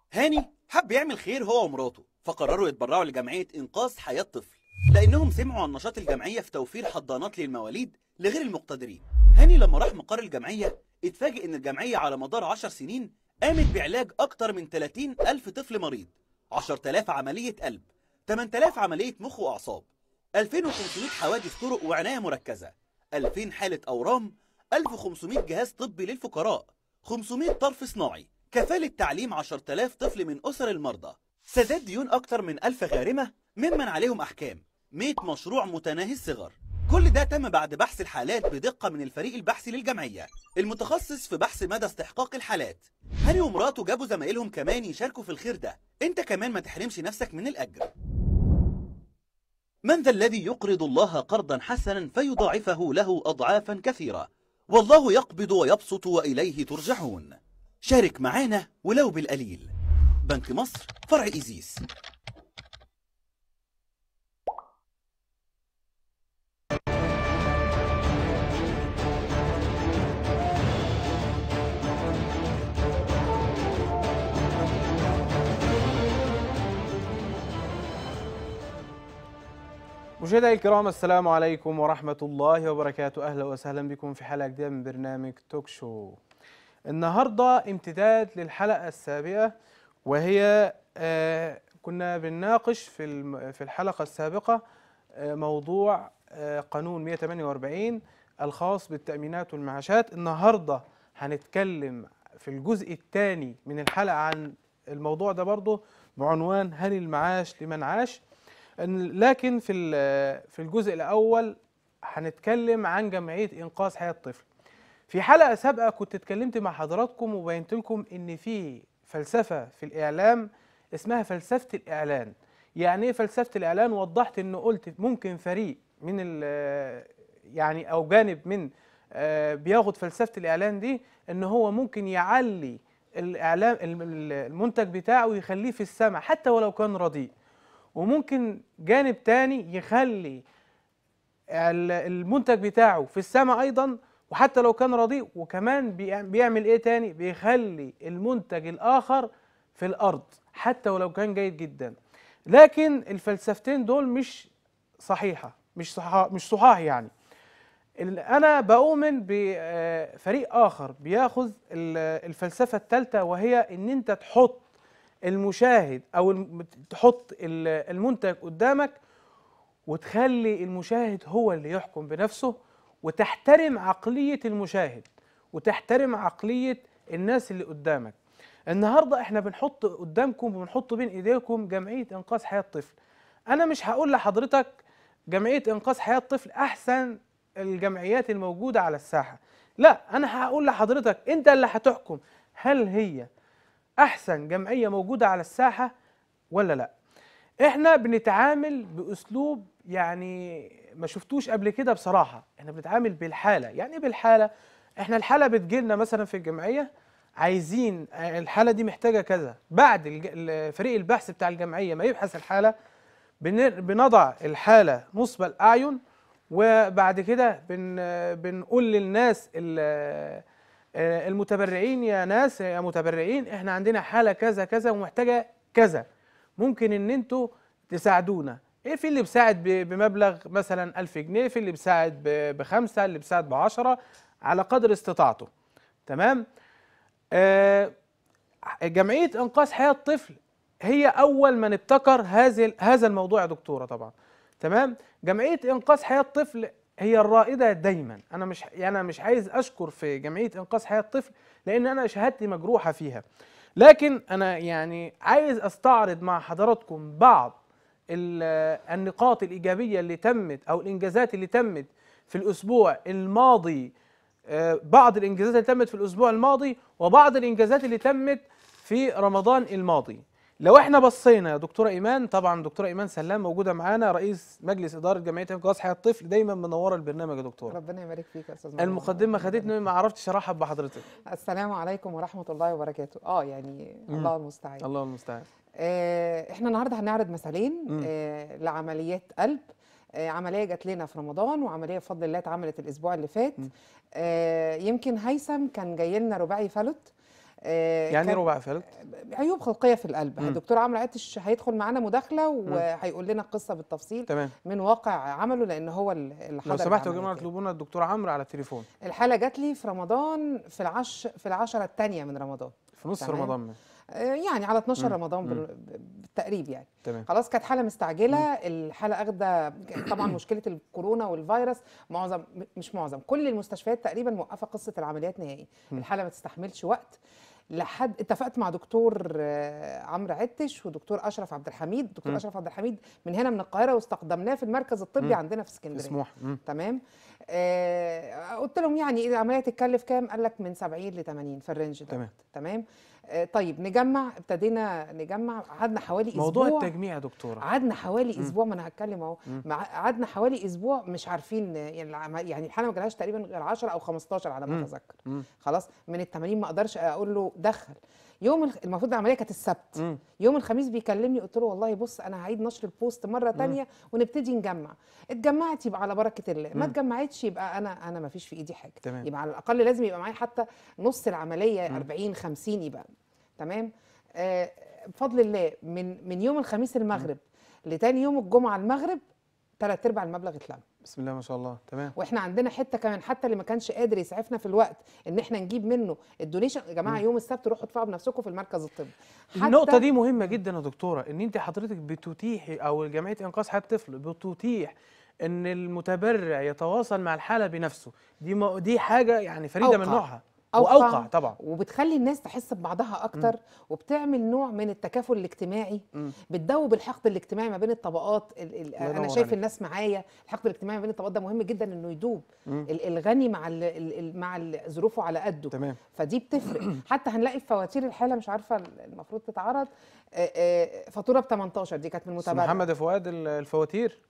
هاني حب يعمل خير هو ومراته فقرروا يتبرعوا لجمعية إنقاذ حياة طفل لأنهم سمعوا عن نشاط الجمعية في توفير حضانات للمواليد لغير المقتدرين هاني لما راح مقر الجمعية اتفاجئ إن الجمعية على مدار 10 سنين قامت بعلاج أكتر من 30 ألف طفل مريض 10000 عملية قلب 8000 عملية مخ وأعصاب 2500 حوادث طرق وعناية مركزة 2000 حالة أورام 1500 جهاز طبي للفقراء 500 طرف صناعي كفالة تعليم 10000 طفل من أسر المرضى سداد ديون أكتر من 1000 غارمة ممن عليهم أحكام 100 مشروع متناهي الصغر كل ده تم بعد بحث الحالات بدقة من الفريق البحثي للجمعية المتخصص في بحث مدى استحقاق الحالات هاني ومراته جابوا زمايلهم كمان يشاركوا في الخير ده انت كمان ما تحرمش نفسك من الأجر من ذا الذي يقرض الله قرضا حسنا فيضاعفه له أضعافا كثيرة والله يقبض ويبسط وإليه ترجعون شارك معانا ولو بالقليل بنك مصر فرع إيزيس مشاهدينا الكرام السلام عليكم ورحمة الله وبركاته أهلا وسهلا بكم في حلقة جديدة من برنامج توك شو النهاردة امتداد للحلقة السابقة وهي آه كنا بنناقش في الم- في الحلقة السابقة آه موضوع آه قانون 148 الخاص بالتأمينات والمعاشات النهاردة هنتكلم في الجزء الثاني من الحلقة عن الموضوع ده برضه بعنوان هل المعاش لمن عاش إن- لكن في ال- في الجزء الاول هنتكلم عن جمعيه انقاذ حياه الطفل في حلقه سابقه كنت اتكلمت مع حضراتكم وبينت لكم ان في فلسفه في الاعلام اسمها فلسفه الاعلان يعني ايه فلسفه الاعلان وضحت انه قلت ممكن فريق من ال- يعني او جانب من آه، بياخد فلسفه الاعلان دي ان هو ممكن يعلي الاعلام الم- المنتج بتاعه ويخليه في السماء حتى ولو كان رديء وممكن جانب تاني يخلي ال- المنتج بتاعه في السماء ايضا وحتى لو كان رديء وكمان بيع- بيعمل ايه تاني بيخلي المنتج الاخر في الارض حتى ولو كان جيد جدا لكن الفلسفتين دول مش صحيحه مش صحاح مش صحاح يعني ال- انا بؤمن بفريق اخر بياخذ ال- الفلسفه الثالثه وهي ان انت تحط المشاهد او الم- تحط ال- المنتج قدامك وتخلي المشاهد هو اللي يحكم بنفسه وتحترم عقليه المشاهد وتحترم عقليه الناس اللي قدامك النهارده احنا بنحط قدامكم وبنحط بين ايديكم جمعيه انقاذ حياه طفل انا مش هقول لحضرتك جمعيه انقاذ حياه طفل احسن الجمعيات الموجوده على الساحه لا انا هقول لحضرتك انت اللي هتحكم هل هي احسن جمعيه موجوده على الساحه ولا لا احنا بنتعامل باسلوب يعني ما شفتوش قبل كده بصراحه احنا بنتعامل بالحاله يعني ايه بالحاله احنا الحاله بتجيلنا مثلا في الجمعيه عايزين الحاله دي محتاجه كذا بعد الج- ال- فريق البحث بتاع الجمعيه ما يبحث الحاله بن- بنضع الحاله نصب الاعين وبعد كده بن بنقول للناس ال- آه، المتبرعين يا ناس يا متبرعين احنا عندنا حاله كذا كذا ومحتاجه كذا ممكن ان انتوا تساعدونا ايه في اللي بيساعد ب- بمبلغ مثلا ألف جنيه في اللي بيساعد ب- بخمسة اللي بيساعد بعشرة على قدر استطاعته تمام آه جمعية إنقاذ حياة الطفل هي أول من ابتكر هذه هذا الموضوع يا دكتورة طبعا تمام جمعية إنقاذ حياة الطفل هي الرائدة دايما أنا مش يعني أنا مش عايز أشكر في جمعية إنقاذ حياة الطفل لأن أنا شهادتي مجروحة فيها لكن أنا يعني عايز أستعرض مع حضراتكم بعض ال- النقاط الإيجابية اللي تمت أو الإنجازات اللي تمت في الأسبوع الماضي آه، بعض الإنجازات اللي تمت في الأسبوع الماضي وبعض الإنجازات اللي تمت في رمضان الماضي لو احنا بصينا يا دكتوره ايمان طبعا دكتوره ايمان سلام موجوده معانا رئيس مجلس اداره جمعيه انقاذ حياه الطفل دايما منوره البرنامج يا دكتوره ربنا يبارك فيك يا استاذ مروان. المقدمه خدتني ما عرفتش ارحب بحضرتك السلام عليكم ورحمه الله وبركاته اه يعني الله المستعان الله المستعان آه احنا النهارده هنعرض مثالين مم. آه لعمليات قلب آه عمليه جات لنا في رمضان وعمليه بفضل الله اتعملت الاسبوع اللي فات مم. آه يمكن هيثم كان جاي لنا رباعي فلت آه، يعني ايه كان- رباعي فلت عيوب خلقيه في القلب مم. الدكتور عمرو عتش هيدخل معانا مداخله وهيقول لنا القصه بالتفصيل تمام من واقع عمله لان هو ال- اللي حضر لو سمحتوا يا العملية جماعه دي. اطلبوا لنا الدكتور عمرو على التليفون الحاله جات لي في رمضان في العش في العشره الثانيه من رمضان في نص تمام. رمضان آه، يعني على 12 مم. رمضان مم. بال- بالتقريب يعني تمام خلاص كانت حاله مستعجله الحاله اخده طبعا مشكله الكورونا والفيروس معظم م- مش معظم كل المستشفيات تقريبا موقفه قصه العمليات نهائي الحاله ما تستحملش وقت لحد اتفقت مع دكتور آه، عمرو عتش ودكتور اشرف عبد الحميد دكتور مم. اشرف عبد الحميد من هنا من القاهره واستخدمناه في المركز الطبي مم. عندنا في اسكندريه مسموح مم. تمام آه قلت لهم يعني إيه العمليه تتكلف كام قال لك من 70 ل 80 في الرينج ده تمام. تمام آه طيب نجمع ابتدينا نجمع قعدنا حوالي موضوع اسبوع التجميع يا دكتوره قعدنا حوالي اسبوع ما انا هتكلم اهو مم. مع- قعدنا حوالي اسبوع مش عارفين يعني العم- يعني الحاله ما جالهاش تقريبا غير 10 او 15 على ما مم. اتذكر مم. خلاص من ال 80 ما اقدرش اقول له دخل يوم الخ- المفروض العمليه كانت السبت مم. يوم الخميس بيكلمني قلت له والله بص انا هعيد نشر البوست مره تانية ونبتدي نجمع اتجمعت يبقى على بركه الله ما مم. اتجمعتش يبقى انا انا ما فيش في ايدي حاجه تمام. يبقى على الاقل لازم يبقى معايا حتى نص العمليه 40 50 يبقى تمام آه بفضل الله من من يوم الخميس المغرب لتاني يوم الجمعه المغرب ثلاث ارباع المبلغ اتلم بسم الله ما شاء الله تمام واحنا عندنا حته كمان حتى اللي ما كانش قادر يسعفنا في الوقت ان احنا نجيب منه الدونيشن يا جماعه يوم السبت روحوا ادفعوا بنفسكم في المركز الطبي حتى- النقطة دي مهمة جدا يا دكتورة ان انت حضرتك بتتيحي او جمعية انقاذ حياة الطفل بتتيح ان المتبرع يتواصل مع الحالة بنفسه دي م... دي حاجة يعني فريدة من أوقع. نوعها أوقع. واوقع طبعا وبتخلي الناس تحس ببعضها اكتر وبتعمل نوع من التكافل الاجتماعي مم. بتدوب الحقد الاجتماعي ما بين الطبقات ال ال الله انا ينور شايف عليك. الناس معايا الحقد الاجتماعي ما بين الطبقات ده مهم جدا انه يدوب مم. ال- الغني مع ال ال مع ال- ظروفه على قده تمام فدي بتفرق حتى هنلاقي في فواتير الحاله مش عارفه المفروض تتعرض آه، آه، فاتوره ب 18 دي كانت من أستاذ متابعه محمد يا فؤاد ال- الفواتير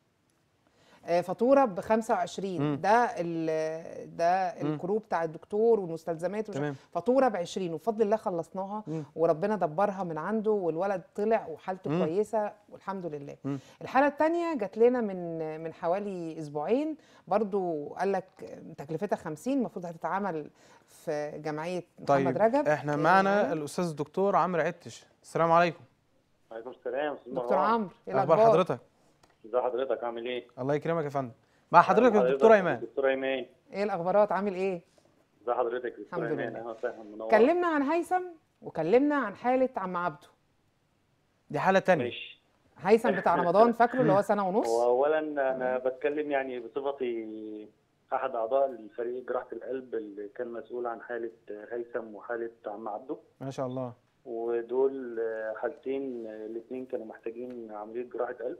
آه، فاتوره ب 25 مم. ده ال- ده مم. الكروب بتاع الدكتور والمستلزمات ومش تمام. فاتوره ب 20 وبفضل الله خلصناها مم. وربنا دبرها من عنده والولد طلع وحالته مم. كويسه والحمد لله مم. الحاله الثانيه جات لنا من من حوالي اسبوعين برضو قال لك تكلفتها 50 المفروض هتتعمل في جمعيه محمد طيب رجب احنا آه، معنا الاستاذ الدكتور عمرو عتش السلام عليكم وعليكم السلام استاذ دكتور مروان. عمرو ايه اخبار الاخبار حضرتك ازي حضرتك عامل ايه؟ الله يكرمك يا فندم مع حضرتك يا دكتور ايمان دكتور ايمان ايه الاخبارات عامل ايه ازي حضرتك دكتور الحمد ايمان لله. اهلا وسهلا منور كلمنا عن هيثم وكلمنا عن حاله عم عبده دي حالة تانية ماشي هيثم بتاع رمضان فاكره اللي هو سنه ونص هو اولا انا بتكلم يعني بصفتي احد اعضاء الفريق جراحه القلب اللي كان مسؤول عن حاله هيثم وحاله عم عبده ما شاء الله ودول حالتين الاثنين كانوا محتاجين عمليه جراحه قلب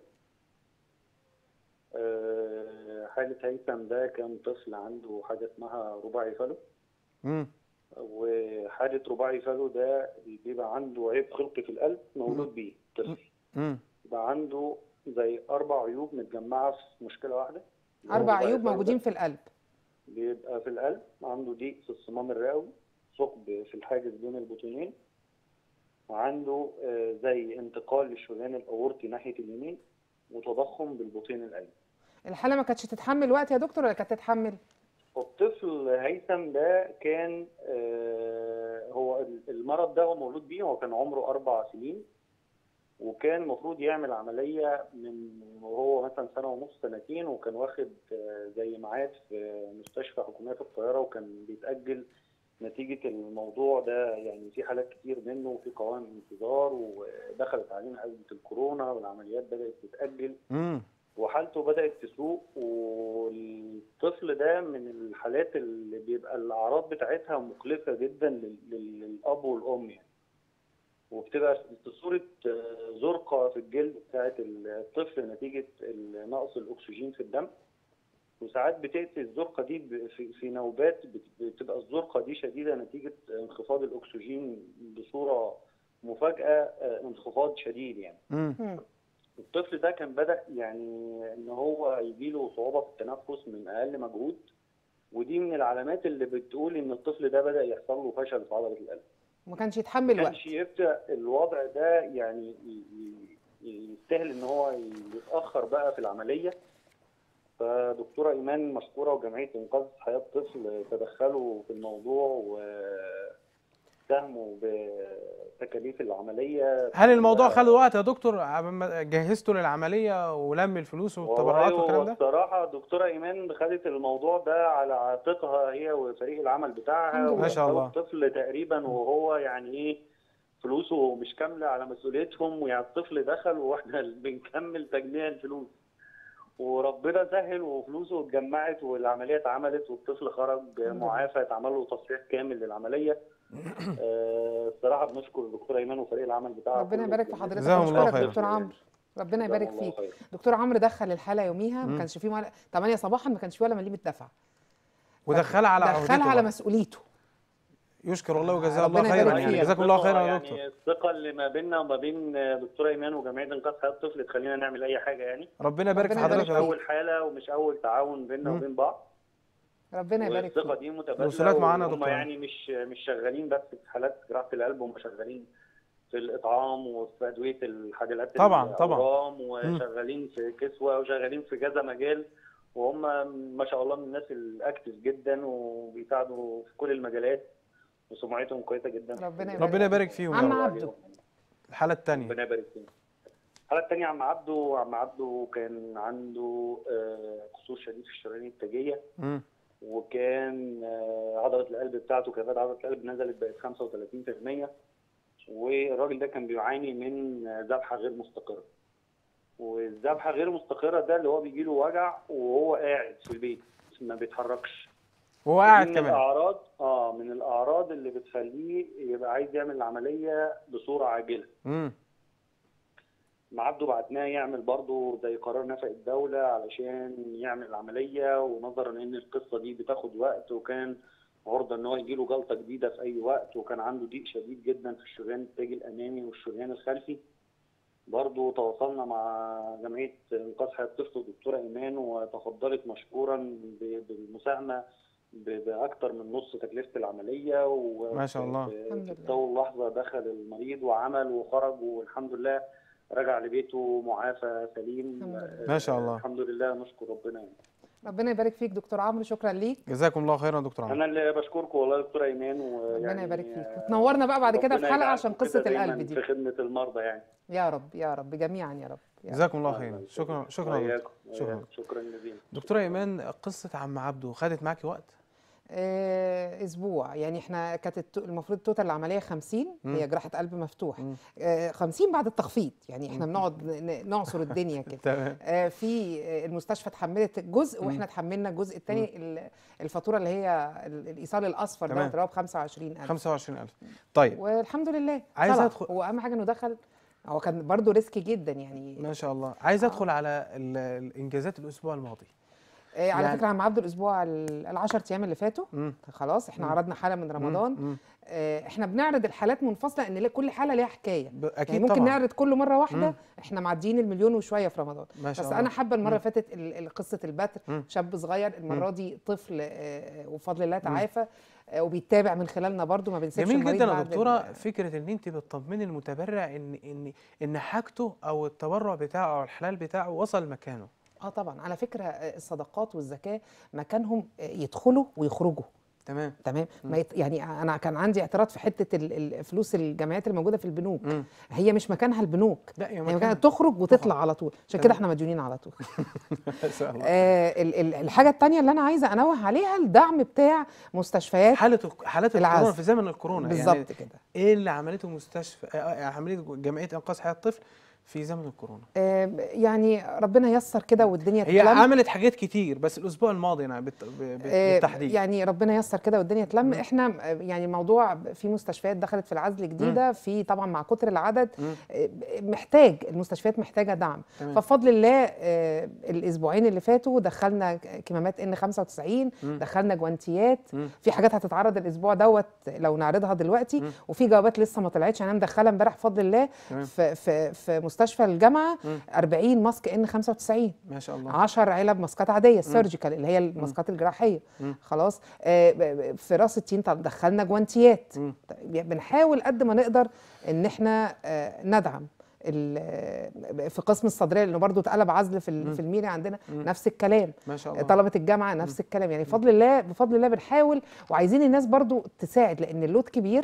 أه، حاله هيثم ده كان طفل عنده حاجه اسمها رباعي فلو امم وحالة رباعي فالو ده بيبقى عنده عيب خلقي في القلب مولود بيه طفل امم يبقى عنده زي أربع عيوب متجمعة في مشكلة واحدة اربع رباعي عيوب فالو موجودين ده في القلب بيبقى في القلب عنده ضيق في الصمام الرئوي ثقب في الحاجز بين البطينين وعنده آه، زي انتقال للشريان الأورطي ناحية اليمين وتضخم بالبطين الأيمن الحاله ما كانتش تتحمل وقت يا دكتور ولا كانت تتحمل الطفل هيثم ده كان آه، هو المرض ده هو مولود بيه هو كان عمره أربع سنين وكان المفروض يعمل عملية من وهو مثلا سنة ونص سنتين وكان واخد آه، زي ميعاد في مستشفى حكومية في القاهرة وكان بيتأجل نتيجة الموضوع ده يعني في حالات كتير منه وفي قوائم انتظار ودخلت علينا أزمة الكورونا والعمليات بدأت تتأجل امم وحالته بدأت تسوء والطفل ده من الحالات اللي بيبقى الأعراض بتاعتها مخلفة جدا لل- لل- للأب والأم يعني وبتبقى في صورة آه، زرقة في الجلد بتاعت الطفل نتيجة ال- نقص الأكسجين في الدم وساعات بتأتي الزرقة دي ب- في في نوبات بت- بتبقى الزرقة دي شديدة نتيجة انخفاض الأكسجين بصورة مفاجأة آه، انخفاض شديد يعني امم مم. الطفل ده كان بدأ يعني ان هو يجيله صعوبة في التنفس من اقل مجهود ودي من العلامات اللي بتقول ان الطفل ده بدأ يحصل له فشل في عضلة القلب ما كانش يتحمل ما وقت كانش يبدأ الوضع ده يعني ي- ي- يستاهل ان هو يتأخر بقى في العملية فدكتورة إيمان مشكورة وجمعية إنقاذ حياة الطفل تدخلوا في الموضوع و يساهموا بتكاليف العمليه هل الموضوع خد وقت يا دكتور عبال ما جهزتوا للعمليه ولم الفلوس والتبرعات والله والكلام هو ده؟ الصراحة دكتورة إيمان خدت الموضوع ده على عاتقها هي وفريق العمل بتاعها الحمد لله. ما شاء الله. الطفل تقريبا وهو يعني إيه فلوسه مش كاملة على مسؤوليتهم ويعني الطفل دخل وإحنا بنكمل تجميع الفلوس وربنا سهل وفلوسه اتجمعت والعملية اتعملت والطفل خرج معافى اتعمل له تصحيح كامل للعملية آه، الصراحة بنشكر الدكتورة إيمان وفريق العمل بتاعها ربنا كله يبارك في بجد. حضرتك جزاهم الله بشكرك خير. دكتور عمرو ربنا يبارك جزاهم الله فيك خير. دكتور عمرو دخل الحاله يوميها مم. ما كانش فيه ولا 8 صباحا ما كانش فيه ولا مليم اتدفع ودخلها على دخلها عهدته على بقى. مسؤوليته يشكر الله وجزاه الله ربنا خيرا يبارك يعني فيها. جزاكم الله خيرا يا يعني دكتور الثقة اللي ما بيننا وما بين دكتورة إيمان وجمعية إنقاذ حياة الطفل تخلينا نعمل أي حاجة يعني ربنا يبارك في ربنا يبارك حضرتك مش يا فيك. دكتور أول حالة ومش أول تعاون بيننا مم. وبين بعض ربنا يبارك والثقة فيك دي متبادلة الوصولات معانا يا وهم دكتور. يعني مش مش شغالين بس في حالات جراحة القلب هم شغالين في الإطعام وفي أدوية الحاجات طبعاً، طبعاً. الأورام وشغالين في كسوة وشغالين في كذا مجال وهم ما شاء الله من الناس الأكتف جدا وبيساعدوا في كل المجالات وسمعتهم كويسة جدا ربنا يبارك ربنا يبارك فيهم يا عم رب. عبده. الحاله الثانيه ربنا يبارك فيك الحالة التانية عم عبده عم عبده كان عنده آه، قصور شديد في الشرايين التاجية وكان آه، عضلة القلب بتاعته كفاءة عضلة القلب نزلت بقت 35% والراجل ده كان بيعاني من آه، ذبحة غير مستقرة والذبحة غير مستقرة ده اللي هو بيجيله وجع وهو قاعد في البيت ما بيتحركش وهو قاعد دي من كمان الأعراض اه من الأعراض اللي بتخليه يبقى عايز يعمل العملية بصورة عاجلة امم مع عبده بعتناه يعمل برضه زي قرار نفق الدولة علشان يعمل العملية ونظرا ان القصة دي بتاخد وقت وكان عرضة ان هو يجيله جلطة جديدة في اي وقت وكان عنده ضيق شديد جدا في الشريان التاجي الامامي والشريان الخلفي برضه تواصلنا مع جمعية إنقاذ حياة الطفل والدكتورة إيمان وتفضلت مشكورا ب- بالمساهمة ب- بأكتر من نص تكلفة العملية و ما شاء الله. ب- الحمد لله. في أول لحظة دخل المريض وعمل وخرج والحمد لله رجع لبيته معافى سليم الحمد لله. ما شاء الله. الحمد لله نشكر ربنا يعني. ربنا يبارك فيك دكتور عمرو شكرا ليك جزاكم الله خيرا يا دكتور عمرو أنا اللي بشكركم والله يا دكتورة إيمان ويعني ربنا يبارك فيك آه، وتنورنا بقى بعد كده في ربنا حلقه يجعلكم عشان كده قصه دايماً القلب دي في خدمة المرضى يعني يا رب يا رب جميعا يا رب يا رب. جزاكم الله خيرا شكرا شكرا يا دكتور. وإياكم. شكرا شكرا جزيلا دكتوره ايمان قصه عم عبده خدت معاكي وقت آه، اسبوع يعني احنا كانت التو- المفروض توتال العمليه 50 مم. هي جراحه قلب مفتوح مم. آه، 50 بعد التخفيض يعني احنا بنقعد ن- ن- نعصر الدنيا كده تمام آه، في آه، المستشفى اتحملت جزء واحنا اتحملنا الجزء الثاني الفاتوره اللي هي ال- الايصال الاصفر تمام. دوت اللي هو ب 25000 25000 طيب والحمد لله عايز طلع. أدخل- هو اهم حاجه انه دخل هو كان برضه ريسكي جدا يعني ما شاء الله عايز ادخل على ال- الانجازات الاسبوع الماضي آه، على يعني- فكره عم عبد الاسبوع ال 10 ايام اللي فاتوا مم. خلاص احنا مم. عرضنا حاله من رمضان مم. آه، احنا بنعرض الحالات منفصله ان كل حاله ليها حكايه ب- اكيد يعني ممكن طبعا نعرض كله مره واحده مم. احنا معديين المليون وشويه في رمضان ما شاء بس الله انا حابه المره مم. اللي فاتت ال- ال- قصه البتر مم. شاب صغير المره دي طفل آه، وبفضل الله تعافى آه، وبيتابع من خلالنا برضو ما بنسيبش جميل المريض جدا يا بعد دكتوره ال- فكره ان انت بتطمني المتبرع ان ان ان حاجته او التبرع بتاعه او الحلال بتاعه وصل مكانه اه طبعا على فكره آه، الصدقات والزكاه مكانهم آه، يدخلوا ويخرجوا تمام تمام ما يت... يعني انا كان عندي اعتراض في حته ال- الفلوس الجمعيات الموجوده في البنوك مم. هي مش مكانها البنوك لا يا هي مكان مكانها تخرج وتطلع على طول عشان كده تمام. احنا مديونين على طول ما شاء الله آه ال- ال- الحاجه الثانيه اللي انا عايزه انوه عليها الدعم بتاع مستشفيات حاله حالات الكورونا العزل. في زمن الكورونا يعني بالظبط كده ايه اللي عملته مستشفى آه، آه، عمليه جمعيه انقاذ حياه الطفل في زمن الكورونا آه يعني ربنا يسر كده والدنيا هي تتلم. عملت حاجات كتير بس الاسبوع الماضي انا بالت- ب- ب- آه، بالتحديد يعني ربنا يسر كده والدنيا تلم احنا آه، يعني الموضوع في مستشفيات دخلت في العزل جديده في طبعا مع كتر العدد مم. آه، محتاج المستشفيات محتاجه دعم تمام. فبفضل الله آه، الاسبوعين اللي فاتوا دخلنا كمامات ان 95 مم. دخلنا جوانتيات مم. في حاجات هتتعرض الاسبوع دوت لو نعرضها دلوقتي مم. وفي جوابات لسه ما طلعتش انا مدخله امبارح بفضل الله تمام. في في في مستشفى الجامعه مم. 40 ماسك ان 95 ما شاء الله 10 علب ماسكات عاديه السيرجيكال اللي هي الماسكات الجراحيه مم. خلاص آه، ب- ب- في راس التين طب دخلنا جوانتيات مم. طيب بنحاول قد ما نقدر ان احنا آه، ندعم ال- آه، في قسم الصدريه لانه برضو اتقلب عزل في ال- في الميري عندنا نفس الكلام ما شاء الله طلبه الجامعه نفس الكلام يعني بفضل الله بفضل الله بنحاول وعايزين الناس برضو تساعد لان اللود كبير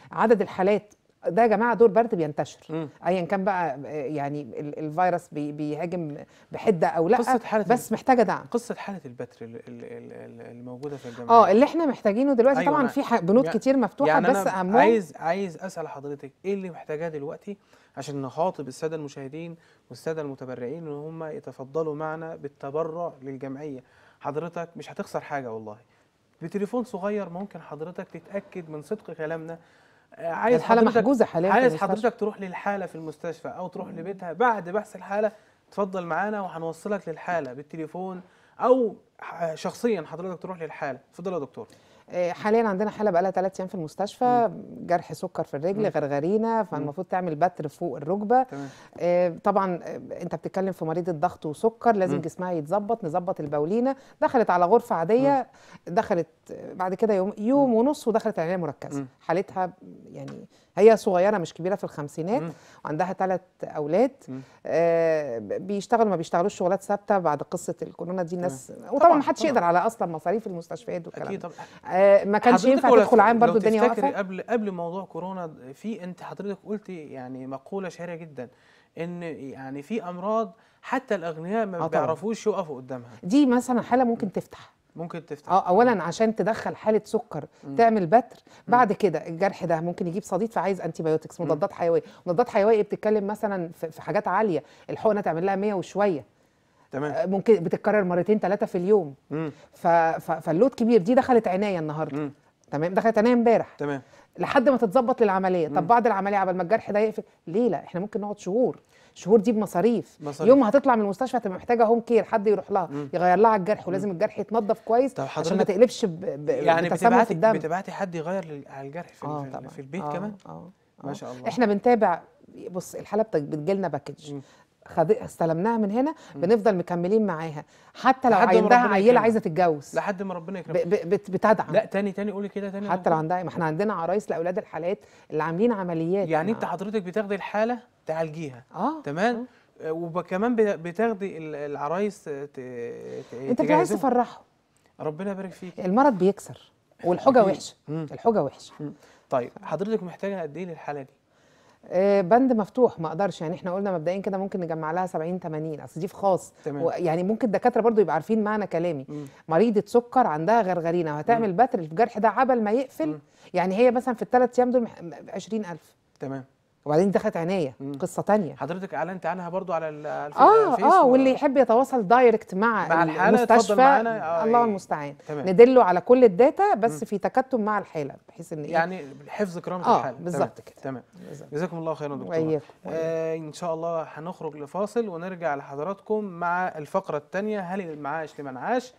عدد الحالات ده يا جماعه دور برد بينتشر مم. ايا كان بقى آه، يعني ال- الفيروس بي- بيهاجم بحده او لا قصة حالة بس محتاجه دعم قصه حاله البتر ال- ال- ال- ال- الموجوده في الجامعه اه اللي احنا محتاجينه دلوقتي أيوة طبعا أنا- في ح- بنود يعني- كتير مفتوحه يعني بس أنا اهمهم عايز عايز اسال حضرتك ايه اللي محتاجاه دلوقتي عشان نخاطب الساده المشاهدين والساده المتبرعين ان هم يتفضلوا معنا بالتبرع للجمعيه حضرتك مش هتخسر حاجه والله بتليفون صغير ممكن حضرتك تتاكد من صدق كلامنا آه، عايز الحاله حضرتك محجوزه حاليا في عايز المستشفى. حضرتك تروح للحاله في المستشفى او تروح لبيتها بعد بحث الحاله تفضل معانا وهنوصلك للحاله بالتليفون او ح- شخصيا حضرتك تروح للحاله اتفضل يا دكتور آه، حاليا عندنا حاله بقى لها ثلاث ايام في المستشفى جرح سكر في الرجل غرغرينه فالمفروض تعمل بتر فوق الركبه تمام آه، طبعا آه، انت بتتكلم في مريض الضغط وسكر لازم مم. جسمها يتظبط نظبط البولينه دخلت على غرفه عاديه دخلت آه، بعد كده يوم يوم ونص ودخلت العنايه المركزه مم. حالتها يعني هي صغيره مش كبيره في الخمسينات مم. وعندها ثلاث اولاد مم. آه، بيشتغلوا ما بيشتغلوش شغلات ثابته بعد قصه الكورونا دي الناس وطبعا طبعاً، ما حدش طبعاً. يقدر على اصلا مصاريف المستشفيات والكلام اكيد ده طبعا آه، ما كانش حضرتك ينفع ولا- تدخل عام برضو لو الدنيا تفتكري واقفه قبل قبل موضوع كورونا في انت حضرتك قلتي يعني مقوله شهيره جدا ان يعني في امراض حتى الاغنياء آه ما طبعاً. بيعرفوش يقفوا قدامها دي مثلا حاله ممكن تفتح ممكن تفتح اه اولا عشان تدخل حاله سكر تعمل بتر بعد كده الجرح ده ممكن يجيب صديد فعايز انتي بايوتكس مضادات حيويه مضادات حيويه بتتكلم مثلا في في حاجات عاليه الحقنه تعمل لها 100 وشويه تمام آه، ممكن بتتكرر مرتين ثلاثه في اليوم مم. ف... ف... فاللود كبير دي دخلت عنايه النهارده مم. تمام دخلت عنايه امبارح تمام لحد ما تتظبط للعمليه طب بعد العمليه عبال ما الجرح ده يقفل ليه لا احنا ممكن نقعد شهور شهور دي بمصاريف مصاريف. يوم ما هتطلع من المستشفى تبقى محتاجه هوم كير حد يروح لها يغير لها الجرح ولازم الجرح يتنضف كويس طب عشان ما حضرتك تقلبش ب... ب... يعني بتسمم في بتبعتي الدم بتبعتي حد يغير لل- على الجرح في, اه في, طبعا في البيت آه كمان اه ما آه. شاء الله احنا بنتابع بص الحاله بت- بتجيلنا باكج مم. خد... استلمناها من هنا بنفضل مكملين معاها حتى لو لحد ما عندها ربنا عيله يكرمها. عايزه تتجوز لحد ما ربنا ب... يكرمك ب... بت... بتدعم لا تاني تاني قولي كده تاني يا حتى دكتور. لو عندها ما احنا عندنا عرايس لاولاد الحالات اللي عاملين عمليات يعني مع- انت حضرتك بتاخدي الحاله تعالجيها اه تمام وكمان بتاخدي ال- العرايس ت- ت- انت بتبقى عايز تجهزيهم. تفرحه ربنا يبارك فيك المرض بيكسر والحجه أكيد. وحشه مم. الحجه وحشه طيب حضرتك محتاجه قد ايه للحاله دي آه، بند مفتوح ما اقدرش يعني احنا قلنا مبدئيا كده ممكن نجمع لها 70 80 اصل دي في خاص تمام. و- يعني ممكن الدكاتره برضو يبقى عارفين معنى كلامي مم. مريضه سكر عندها غرغرينه وهتعمل بتر الجرح ده عبل ما يقفل يعني هي مثلا في الثلاث ايام دول مح- 20000 تمام وبعدين دخلت عنايه مم. قصه تانية حضرتك اعلنت عنها برضو على ال- على الف- اه الفيس اه و- واللي يحب يتواصل دايركت مع, مع الحالة اتفضل المستشفى معانا، آه، الله إيه. المستعان تمام. ندله على كل الداتا بس في تكتم مع الحاله بحيث ان إيه؟ يعني حفظ كرامه آه، الحاله بالظبط تمام. كده. تمام بالظبط. جزاكم الله خيرا دكتور وإياكم. آه ان شاء الله هنخرج لفاصل ونرجع لحضراتكم مع الفقره الثانيه هل المعاش لمن عاش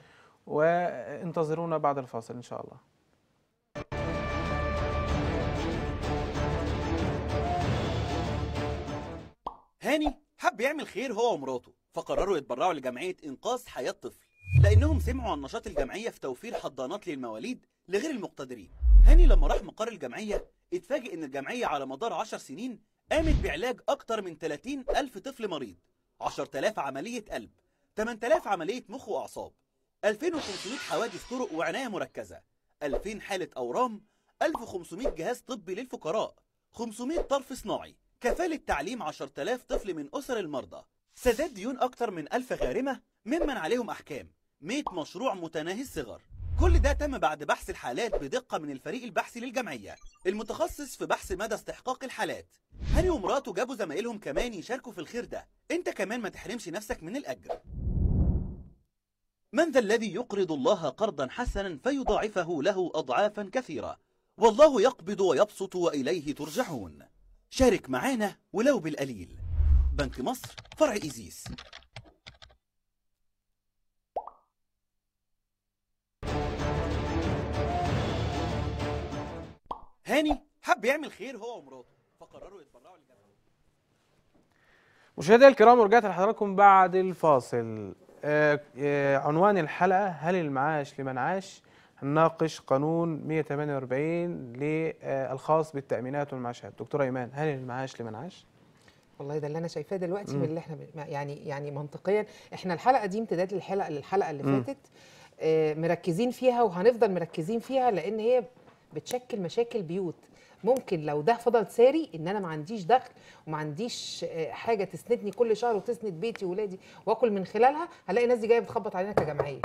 وانتظرونا بعد الفاصل ان شاء الله هاني حب يعمل خير هو ومراته فقرروا يتبرعوا لجمعية إنقاذ حياة طفل لأنهم سمعوا عن نشاط الجمعية في توفير حضانات للمواليد لغير المقتدرين هاني لما راح مقر الجمعية اتفاجئ إن الجمعية على مدار 10 سنين قامت بعلاج أكتر من 30 ألف طفل مريض 10000 عملية قلب 8000 عملية مخ وأعصاب 2500 حوادث طرق وعناية مركزة 2000 حالة أورام 1500 جهاز طبي للفقراء 500 طرف صناعي كفالة تعليم 10000 طفل من أسر المرضى سداد ديون أكتر من 1000 غارمة ممن عليهم أحكام 100 مشروع متناهي الصغر كل ده تم بعد بحث الحالات بدقة من الفريق البحثي للجمعية المتخصص في بحث مدى استحقاق الحالات هاني ومراته جابوا زمايلهم كمان يشاركوا في الخير ده انت كمان ما تحرمش نفسك من الأجر من ذا الذي يقرض الله قرضا حسنا فيضاعفه له أضعافا كثيرة والله يقبض ويبسط وإليه ترجعون شارك معانا ولو بالقليل بنك مصر فرع إيزيس هاني حب يعمل خير هو ومراته فقرروا يتبرعوا للجمعية مشاهدينا الكرام ورجعت لحضراتكم بعد الفاصل آه، آه، عنوان الحلقة هل المعاش لمن عاش هنناقش قانون 148 للخاص بالتأمينات والمعاشات دكتورة إيمان هل المعاش لمن عاش؟ والله ده اللي انا شايفاه دلوقتي من اللي احنا ب- يعني يعني منطقيا احنا الحلقه دي امتداد للحلقه للحلقه اللي مم. فاتت آه، مركزين فيها وهنفضل مركزين فيها لان هي بتشكل مشاكل بيوت ممكن لو ده فضل ساري ان انا ما عنديش دخل وما عنديش آه، حاجه تسندني كل شهر وتسند بيتي وولادي واكل من خلالها هلاقي الناس دي جايه بتخبط علينا كجمعيه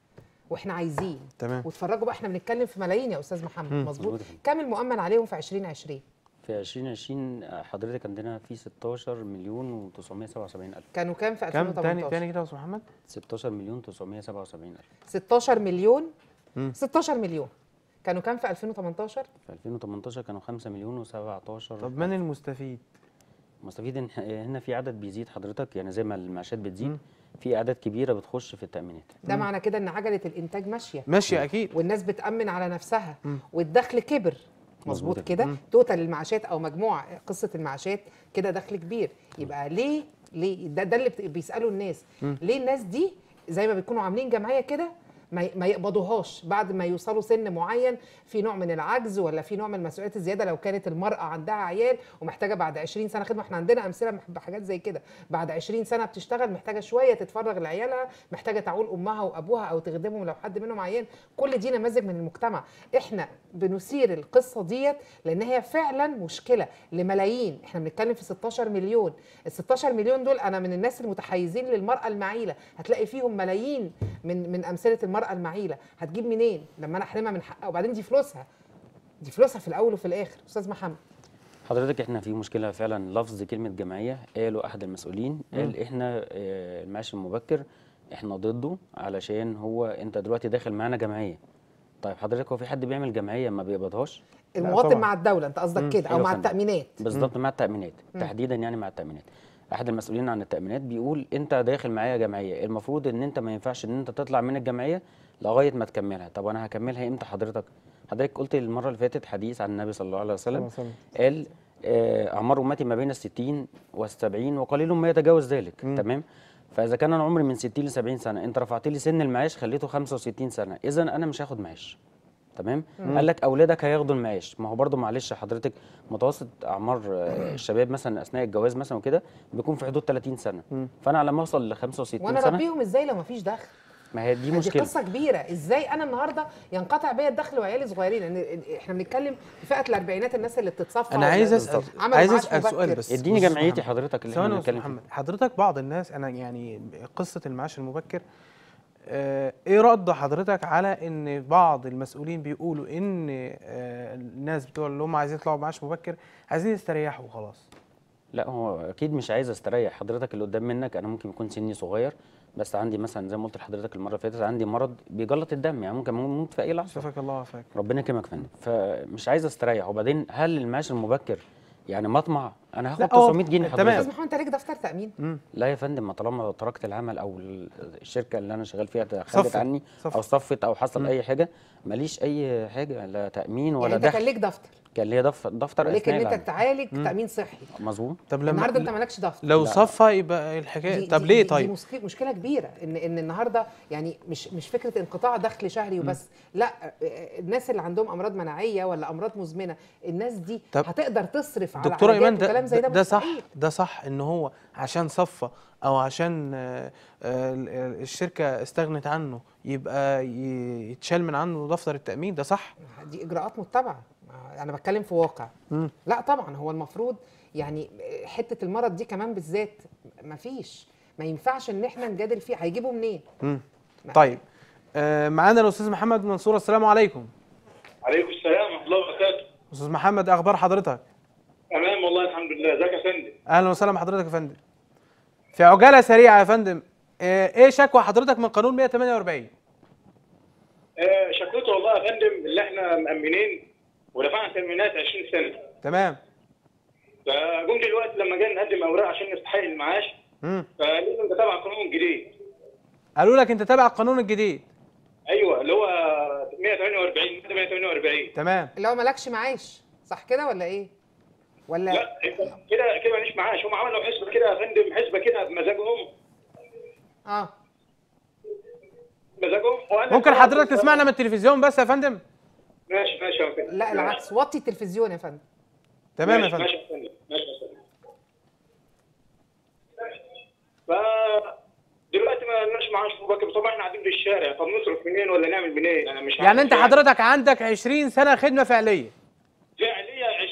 واحنا عايزين تمام واتفرجوا بقى احنا بنتكلم في ملايين يا استاذ محمد مظبوط مظبوط يا فندم. كام المؤمن عليهم في 2020 في 2020 حضرتك عندنا في 16 مليون و977 الف كانوا كام في كم تاني 2018 تاني كده يا استاذ محمد 16 مليون 977 الف 16 مليون مم. 16 مليون كانوا كام في 2018 في 2018 كانوا 5 مليون و17 طب من المستفيد مستفيد ان هنا في عدد بيزيد حضرتك يعني زي ما المعاشات بتزيد مم. في اعداد كبيره بتخش في التامينات ده معنى كده ان عجله الانتاج ماشيه ماشي اكيد والناس بتامن على نفسها مم. والدخل كبر مظبوط مظبوط كده. كده مم. توتال المعاشات او مجموع قصه المعاشات كده دخل كبير يبقى ليه ليه ده ده اللي بت- بيسالوا الناس مم. ليه الناس دي زي ما بيكونوا عاملين جمعيه كده ما ي- ما يقبضوهاش بعد ما يوصلوا سن معين في نوع من العجز ولا في نوع من المسؤوليات الزياده لو كانت المراه عندها عيال ومحتاجه بعد 20 سنه خدمه احنا عندنا امثله بحاجات زي كده بعد 20 سنه بتشتغل محتاجه شويه تتفرغ لعيالها محتاجه تعول امها وابوها او تخدمهم لو حد منهم عيان كل دي نماذج من المجتمع احنا بنثير القصه ديت لان هي فعلا مشكله لملايين احنا بنتكلم في 16 مليون ال 16 مليون دول انا من الناس المتحيزين للمراه المعيله هتلاقي فيهم ملايين من من امثله المراه المعيله هتجيب منين لما انا احرمها من حقها وبعدين دي فلوسها دي فلوسها في الاول وفي الاخر استاذ محمد حضرتك احنا في مشكله فعلا لفظ كلمه جمعيه قالوا احد المسؤولين قال احنا آه، المعاش المبكر احنا ضده علشان هو انت دلوقتي داخل معانا جمعيه طيب حضرتك هو في حد بيعمل جمعيه ما بيقبضهاش المواطن طبعاً. مع الدوله انت قصدك كده او أيوة مع فندم. التامينات بالظبط مع التامينات تحديدا يعني مع التامينات احد المسؤولين عن التامينات بيقول انت داخل معايا جمعيه المفروض ان انت ما ينفعش ان انت تطلع من الجمعيه لغايه ما تكملها طب انا هكملها امتى حضرتك حضرتك قلت المره اللي فاتت حديث عن النبي صلى الله عليه وسلم وسلم. قال آه، اعمار امتي ما بين الستين والسبعين وقليل ما يتجاوز ذلك مم. تمام فاذا كان انا عمري من 60 ل 70 سنه انت رفعت لي سن المعاش خليته 65 سنه اذا انا مش هاخد معاش تمام قال لك اولادك هياخدوا المعاش ما هو برضو معلش حضرتك متوسط اعمار آه، الشباب مثلا اثناء الجواز مثلا وكده بيكون في حدود 30 سنه مم. فانا على ما اوصل ل 65 وانا سنه اربيهم ازاي لو مفيش دخل ما هي دي دي مشكله قصه كبيره ازاي انا النهارده ينقطع بيا الدخل وعيالي صغيرين لان احنا بنتكلم في فئه الاربعينات الناس اللي بتتصفى انا عايز ولا- اسال عملوا عايز معاش اسال سؤال مبكر. بس اديني أستاذ جمعيتي محمد. حضرتك اللي ثواني احنا يا استاذ بنتكلم فيها محمد حضرتك بعض الناس انا يعني قصه المعاش المبكر آه، ايه رد حضرتك على ان بعض المسؤولين بيقولوا ان آه، الناس بتوع اللي هم عايزين يطلعوا معاش مبكر عايزين يستريحوا وخلاص لا هو اكيد مش عايز استريح حضرتك اللي قدام منك انا ممكن يكون سني صغير بس عندي مثلا زي ما قلت لحضرتك المره اللي فاتت عندي مرض بيجلط الدم يعني ممكن اموت في اي لحظه شفك الله وعافاك ربنا يكرمك يا فندم فمش عايز استريح وبعدين هل المعاش المبكر يعني مطمع انا هاخد لا، هو- 900 جنيه تمام. استاذ حضرتك محمد انت ليك دفتر تامين مم. لا يا فندم ما طالما تركت العمل او ال- الشركه اللي انا شغال فيها صفت. تخلت عني صفت. او صفت او حصل اي حاجه ماليش اي حاجه لا تامين ولا يعني انت كان دخل ليك دفتر كان ليا دفتر دفتر وليك ان اثناء انت العمل تعالج تامين صحي مظبوط طب لما النهارده انت مالكش دفتر لو لا. صفى يبقى الحكايه دي- طب دي- ليه دي- طيب دي مشك- مشكله كبيره ان ان النهارده يعني مش مش فكره انقطاع دخل شهري وبس لا آه، الناس اللي عندهم امراض مناعيه ولا امراض مزمنه الناس دي طب هتقدر تصرف على دكتوره علاجات ايمان ده وكلام زي ده, ده ده صح مستحيل. ده صح ان هو عشان صفى او عشان آه، آه، ال- ال- الشركه استغنت عنه يبقى ي- يتشال من عنه دفتر التامين ده صح دي اجراءات متبعه انا بتكلم في واقع مم. لا طبعا هو المفروض يعني حته المرض دي كمان بالذات مفيش ما ينفعش ان احنا نجادل فيه هيجيبوا منين مم. ما- طيب آه، معانا الاستاذ محمد منصور السلام عليكم عليكم السلام ورحمه الله وبركاته استاذ محمد اخبار حضرتك تمام والله الحمد لله ازيك يا فندم اهلا وسهلا بحضرتك يا فندم في عجاله سريعه يا فندم آه، ايه شكوى حضرتك من قانون 148 آه شكوته والله يا فندم اللي احنا مأمنين ودفعنا تأمينات 20 سنه تمام فجم دلوقتي لما جينا نقدم اوراق عشان نستحق المعاش مم. فلازم ده تبع قانون جديد قالوا لك انت تابع القانون الجديد ايوه اللي هو 148 148 تمام اللي هو مالكش معاش صح كده ولا ايه ولا لا كده كده ماليش معاش هم عملوا حسبه كده يا فندم حسبه كده بمزاجهم اه مزاجهم وأنا ممكن حضرتك تسمعنا من التلفزيون بس يا فندم ماشي ماشي يا فندم لا العكس وطي التلفزيون يا فندم تمام يا ماشي- فندم ماشي يا فندم ماشي يا فندم ف دلوقتي ما لناش معاش مبكر طبعا احنا قاعدين في الشارع طب نصرف منين ولا نعمل منين انا مش يعني عارف انت حضرتك عندك 20 سنه خدمه فعليه فعليا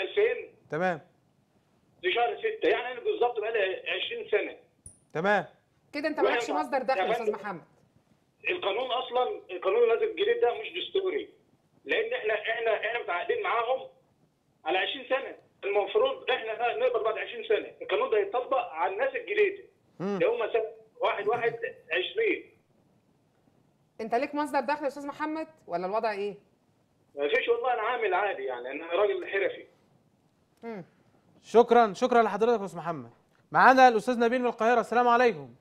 2000 تمام لشهر 6 يعني انا بالظبط بقالي 20 سنه تمام كده انت وإحنا مالكش مع- مصدر دخل يا يا استاذ فندم. محمد القانون اصلا القانون اللي نازل الجديد ده مش دستوري لان احنا احنا احنا متعاقدين معاهم على 20 سنه المفروض احنا نقدر بعد 20 سنه القانون ده يطبق على الناس الجديده اللي هم سنه 1 1 20 انت ليك مصدر دخل يا استاذ محمد ولا الوضع ايه ما فيش والله انا عامل عادي يعني انا راجل حرفي مم. شكرا شكرا لحضرتك يا استاذ محمد معانا الاستاذ نبيل من القاهره السلام عليكم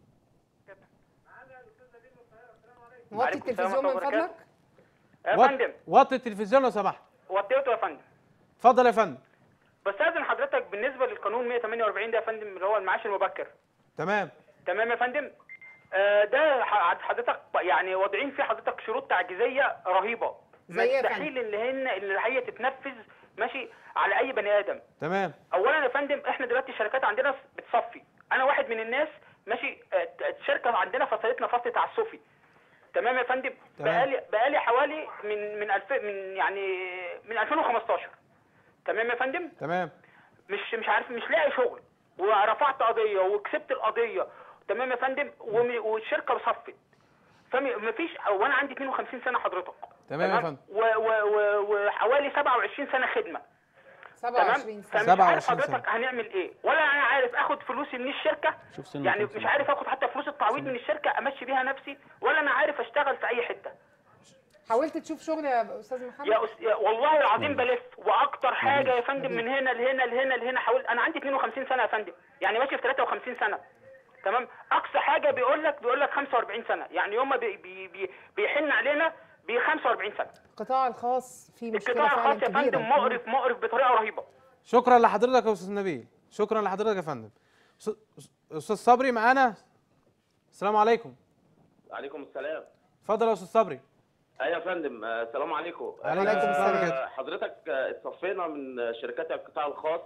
نوطي وعليكم السلام التلفزيون من ورحمة الله فضلك يا وط- فندم وطي التلفزيون لو سمحت وطيته يا فندم اتفضل يا فندم بستاذن حضرتك بالنسبه للقانون 148 ده يا فندم اللي هو المعاش المبكر تمام تمام يا فندم آه، ده ح- حضرتك يعني واضعين فيه حضرتك شروط تعجيزيه رهيبه زي ايه يا مستحيل ان هن ان هي تتنفذ ماشي على اي بني ادم تمام اولا يا فندم احنا دلوقتي الشركات عندنا بتصفي انا واحد من الناس ماشي آه، الشركه عندنا فصلتنا فصل تعسفي تمام يا فندم تمام. بقالي بقالي حوالي من من الف من يعني من 2015 تمام يا فندم تمام مش مش عارف مش لاقي شغل ورفعت قضيه وكسبت القضيه تمام يا فندم وم- والشركه صفت فمفيش وانا عندي 52 سنه حضرتك تمام يا فندم. و- و- و- وحوالي 27 سنه خدمه تمام 27 سنه فمش عارف 27 سنة. حضرتك هنعمل ايه ولا انا عارف اخد فلوسي من الشركه شوف سنه يعني كام مش سنة. عارف اخد حتى فلوس التعويض من الشركه امشي بيها نفسي ولا انا عارف اشتغل في اي حته حاولت تشوف شغل يا استاذ محمد يا, أس... يا والله العظيم بلف واكتر حاجه يا فندم من هنا لهنا لهنا لهنا حاول انا عندي 52 سنه يا فندم يعني ماشي في 53 سنه تمام اقصى حاجه بيقول لك بيقول لك 45 سنه يعني يوم ما بي... بي... بي... بيحن علينا ب 45 سنه القطاع الخاص فيه مشكله القطاع فعلا الخاص يا كبيره فندم مقرف مقرف بطريقه رهيبه شكرا لحضرتك يا استاذ نبيل شكرا لحضرتك يا فندم أس- استاذ صبري معانا السلام عليكم عليكم السلام اتفضل يا استاذ صبري ايوه يا فندم آه، السلام عليكم عليكم آه، السلام. حضرتك آه، اتصفينا من شركات القطاع الخاص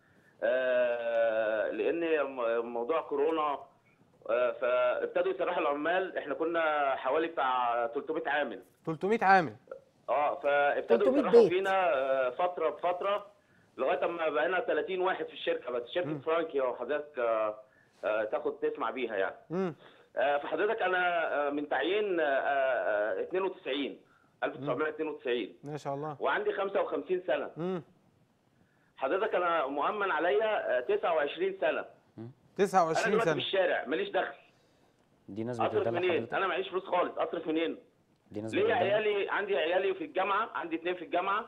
آه، لان م- موضوع كورونا آه، فابتدوا يسرحوا العمال احنا كنا حوالي بتاع 300 عامل 300 عامل اه فابتدوا 300 يسرحوا بيت. فينا آه، فتره بفتره لغايه اما بقينا 30 واحد في الشركه بس شركه فرانكي او حضرتك آه، آه، تاخد تسمع بيها يعني امم آه، فحضرتك انا آه، من تعيين آه، آه، 92 1992 ما شاء الله وعندي 55 سنه امم حضرتك انا مؤمن عليا آه، 29 سنه انا 29 دلوقتي في سنه الشارع ماليش دخل دي ناس اصرف بتدلع منين حضرتك انا معيش فلوس خالص اصرف منين دي ناس ليا بتدلع عيالي عندي عيالي في الجامعه عندي اثنين في الجامعه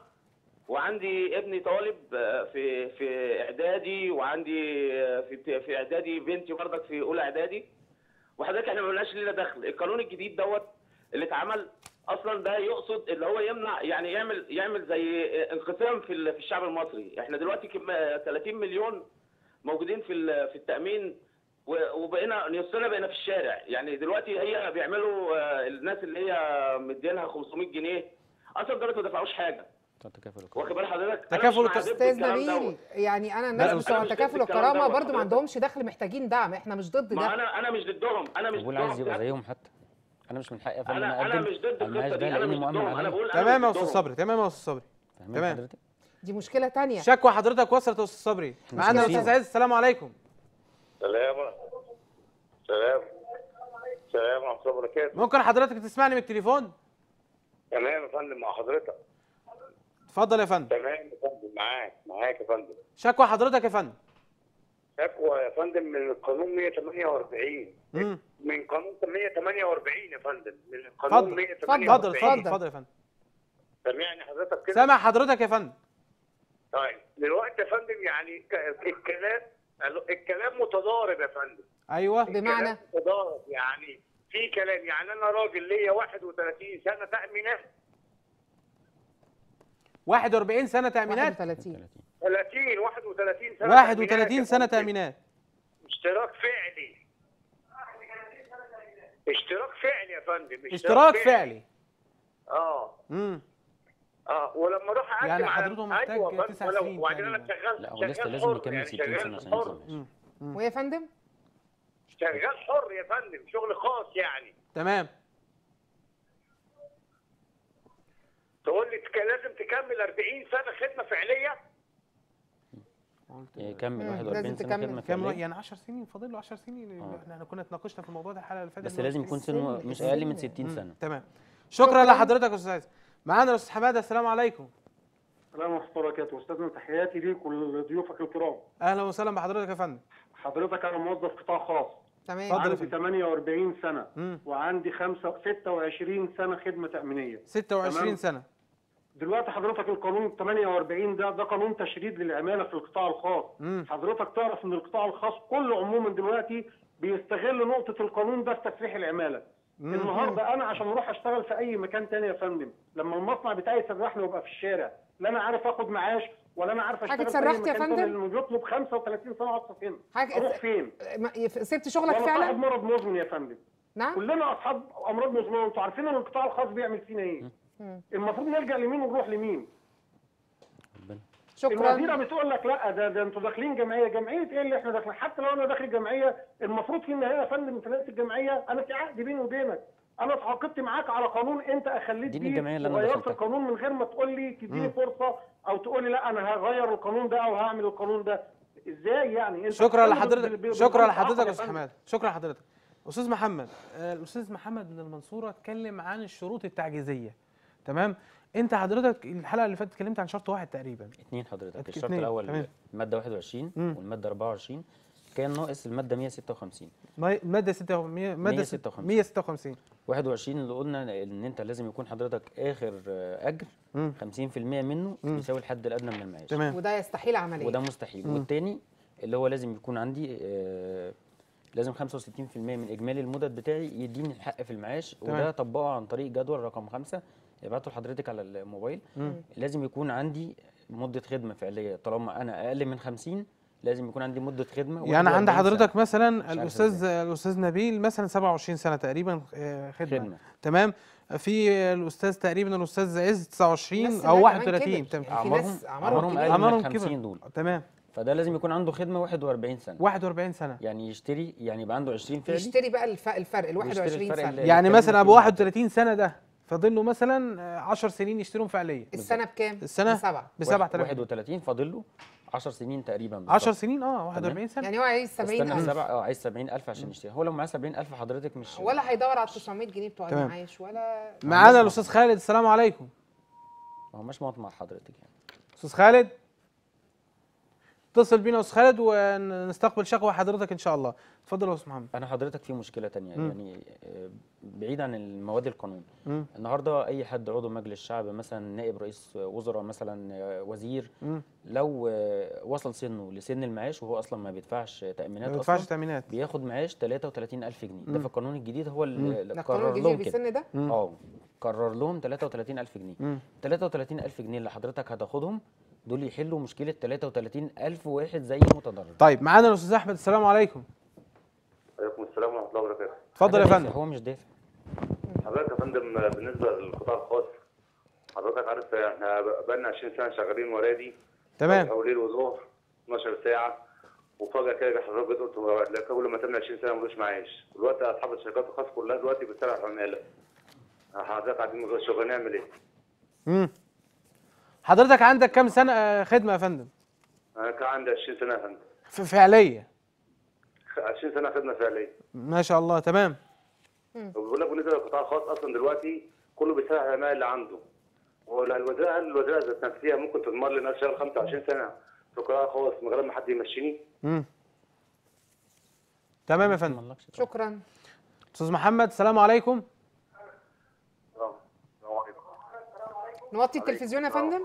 وعندي ابني طالب آه، في في اعدادي وعندي آه، في في اعدادي بنتي برضك في اولى اعدادي وحضرتك احنا ما لناش لينا دخل القانون الجديد دوت اللي اتعمل اصلا ده يقصد اللي هو يمنع يعني يعمل يعمل زي انقسام في ال- في الشعب المصري احنا دلوقتي كم 30 مليون موجودين في ال- في التامين و- وبقينا نصنا بقينا في الشارع يعني دلوقتي هي بيعملوا آه، الناس اللي هي مدينها 500 جنيه اصلا دلوقتي ما دفعوش حاجه بتاع تكافل القوة. واخد بال حضرتك أنا تكافل مش مع الق- ضد استاذ الكلام نبيل دوت. يعني انا لا، الناس أنا بتوع مش ضد التكافل الكلام والكرامه دوت برضو ما حضرتك. عندهمش دخل محتاجين دعم احنا مش ضد ما ده انا انا مش ضدهم انا مش بقول ضدهم عايز يبقى بجد. زيهم حتى انا مش من حقي يا فندم انا انا اقدم مش ضد على المعاش القصه ده دي انا لاني مش مؤمن ضدهم انا عليه بقول أنا تمام مش يا استاذ ضدهم. صبري تمام يا استاذ صبري فاهمين تمام. حضرتك دي مشكله تانية شكوى حضرتك وصلت يا استاذ صبري معانا شايفين. الاستاذ عز السلام عليكم سلام سلام سلام ورحمه الله وبركاته ممكن حضرتك تسمعني من التليفون تمام يا فندم مع حضرتك اتفضل يا فندم تمام يا فندم معاك معاك يا فندم شكوى حضرتك يا فندم شكوى يا فندم من القانون 148 امم من قانون 148 يا فندم من اتفضل. القانون اتفضل 148 اتفضل اتفضل. اتفضل يا فندم سامعني حضرتك كده سامع حضرتك يا فندم طيب دلوقتي يا فندم يعني ك- الكلام الكلام متضارب يا فندم ايوه بمعنى الكلام متضارب يعني في كلام يعني انا راجل ليا 31 سنه تامينات 41 سنه تامينات 31 30 31 سنه 31 سنه تأمينات. تامينات اشتراك فعلي اشتراك فعلي يا فندم اشتراك فعلي اه امم اه ولما اروح اقدم يعني على- حضرته محتاج أيوة يا فندم، تسع ولو- سنين وبعدين انا تقريباً. شغال لا هو شغال لسه لازم حر، يكمل يعني 60 شغال سنه عشان حر. يطلع معاش. ويا فندم شغال حر يا فندم شغل خاص يعني تمام تقول لي تك- لازم تكمل 40 سنه خدمه فعليه قلت يعني كمل مم، 41 لازم سنه تكمل. خدمه كام فعليه يعني 10 سنين فاضل له 10 سنين آه. احنا كنا اتناقشنا في الموضوع ده الحلقه اللي فاتت بس إن هو لازم يكون سنه السن- مش اقل من السن. 60 مم، سنه تمام شكرا شكراً. لحضرتك يا استاذ معانا الاستاذ حماده السلام عليكم السلام ورحمة الله وبركاته، أستاذنا تحياتي ليك ولضيوفك الكرام. اهلا وسهلا بحضرتك يا فندم حضرتك أنا موظف قطاع خاص، تمام اتفضل. يا عندي فندم. 48 سنة مم. وعندي خمسة 26 سنة خدمة تأمينية. 26 تمام. سنه دلوقتي حضرتك القانون 48 ده ده قانون تشريد للعمالة في القطاع الخاص. مم. حضرتك تعرف إن القطاع الخاص كله عموما دلوقتي بيستغل نقطة القانون ده في تسريح العمالة. مم. النهارده انا عشان اروح اشتغل في اي مكان تاني يا فندم لما المصنع بتاعي يسرحني وابقى في الشارع لا انا عارف اخد معاش ولا انا عارف حاجة اشتغل في اي اتسرحت يا مكان فندم؟ تاني لانه بيطلب 35 سنه اقصى سن حاجة- اروح فين؟ ما- يف- سبت شغلك وانا صاحب فعلا مرض مزمن يا فندم نعم كلنا اصحاب امراض مزمنه وانتوا عارفين ان القطاع الخاص بيعمل فينا ايه مم. المفروض نلجا لمين ونروح لمين ربنا شكرا الوزيره بتقول لك لا ده ده انتوا داخلين جمعيه جمعيه ايه اللي احنا داخلين حتى لو انا داخل جمعيه المفروض في النهايه يا فندم في نهايه الجمعيه انا في عقد بيني وبينك انا اتعاقدت معاك على قانون انت اخليت اديني بيه الجمعية اللي أنا وغيرت دخلتها. القانون من غير ما تقول لي تديني فرصه او تقول لي لا انا هغير القانون ده او هعمل القانون ده ازاي يعني انت شكرا بتتكلم بال- لحضرتك بال- شكرا بالمنطق لحضرتك يا يا استاذ فندم. حماده شكرا لحضرتك استاذ محمد آه، الاستاذ محمد من المنصوره اتكلم عن الشروط التعجيزيه تمام انت حضرتك الحلقه اللي فاتت اتكلمت عن شرط واحد تقريبا اتنين حضرتك اتنين، الشرط الاول تمام. الماده 21 مم. والماده 24 كان ناقص الماده 156 ما- ماده 6 ماده 156. 156 21 اللي قلنا ان انت لازم يكون حضرتك اخر آه، اجر مم. 50% منه مم. يساوي الحد الادنى من المعاش تمام وده يستحيل عمليه وده مستحيل مم. والتاني اللي هو لازم يكون عندي آه، لازم 65% من اجمالي المدد بتاعي يديني الحق في المعاش تمام. وده طبقه عن طريق جدول رقم خمسة ابعته لحضرتك على الموبايل مم. لازم يكون عندي مده خدمه فعليه طالما انا اقل من 50 لازم يكون عندي مده خدمه يعني عند 41 سنة. حضرتك مثلا عارف الاستاذ إزاي. الاستاذ نبيل مثلا 27 سنه تقريبا آه، خدمه خدمه تمام في الاستاذ تقريبا الاستاذ عز 29 بس او ده كمان 31 كبر. تمام يعني في اعمارهم ناس اعمارهم كبيرة. اقل أعمارهم من كبر. 50 دول تمام فده لازم يكون عنده خدمه 41 سنه 41 سنه يعني يشتري يعني يبقى عنده 20 فعلي يشتري بقى الف- الفرق ال ويشتري 21 الفرق سنه اللي- يعني كان مثلا ابو فيه 31 سنه ده فاضل له مثلا آه، 10 سنين يشتريهم فعليا السنه بكام؟ السنة؟ بسبعه ب 7000 31 فاضل له 10 سنين تقريبا 10 سنين اه 41 سنه يعني هو عايز استنى 70000 بسبعة اه عايز 70000 عشان يشتري هو لو معاه 70000 حضرتك مش ولا هيدور على 900 جنيه بتوع تمام. المعاش ولا معانا الاستاذ خالد السلام عليكم ما هو مش مواطن مع حضرتك يعني استاذ خالد اتصل بينا يا استاذ خالد ونستقبل شكوى حضرتك ان شاء الله اتفضل يا استاذ محمد انا حضرتك في مشكله تانية مم. يعني آه، بعيد عن المواد القانون مم. النهارده اي حد عضو مجلس الشعب مثلا نائب رئيس وزراء مثلا آه، وزير مم. لو آه، وصل سنه لسن المعاش وهو اصلا ما بيدفعش تامينات ما يدفعش اصلا تامينات بياخد معاش 33000 جنيه ده مم. في القانون الجديد هو مم. اللي ده اللي القانون قرر الجديد لهم كده بالسن ده مم. اه قرر لهم 33000 جنيه مم. 33000 جنيه اللي حضرتك هتاخدهم دول يحلوا مشكله 33000 واحد زي متضرر طيب معانا الاستاذ احمد السلام عليكم عليكم السلام ورحمه الله وبركاته اتفضل يا حاجة فندم دافع، هو مش دافع حضرتك يا فندم بالنسبه للقطاع الخاص حضرتك عارف احنا بقالنا 20 سنه شغالين ورادي تمام او ليل وظهر 12 ساعه وفجاه كده حضرتك جيت قلت هو لا كل ما تمنع 20 سنه ملوش معاش دلوقتي اصحاب الشركات الخاص كلها دلوقتي بتسرع العماله حضرتك قاعدين من غير شغل نعمل ايه؟ مم. حضرتك عندك كام سنه آه، خدمه يا فندم انا كان عندي 20 سنه يا فندم ف- فعليه 20 سنه خدمه فعليه ما شاء الله تمام وبيقول لك بالنسبه للقطاع الخاص اصلا دلوقتي كله بيسرع العماله اللي عنده والوزاره هل الوزاره ذات نفسها ممكن تضمن لي ان انا اشتغل 25 سنه في القطاع الخاص من غير ما حد يمشيني؟ مم. تمام يا فندم مالكش طبعا. شكرا استاذ محمد السلام عليكم السلام عليكم نوطي التلفزيون يا فندم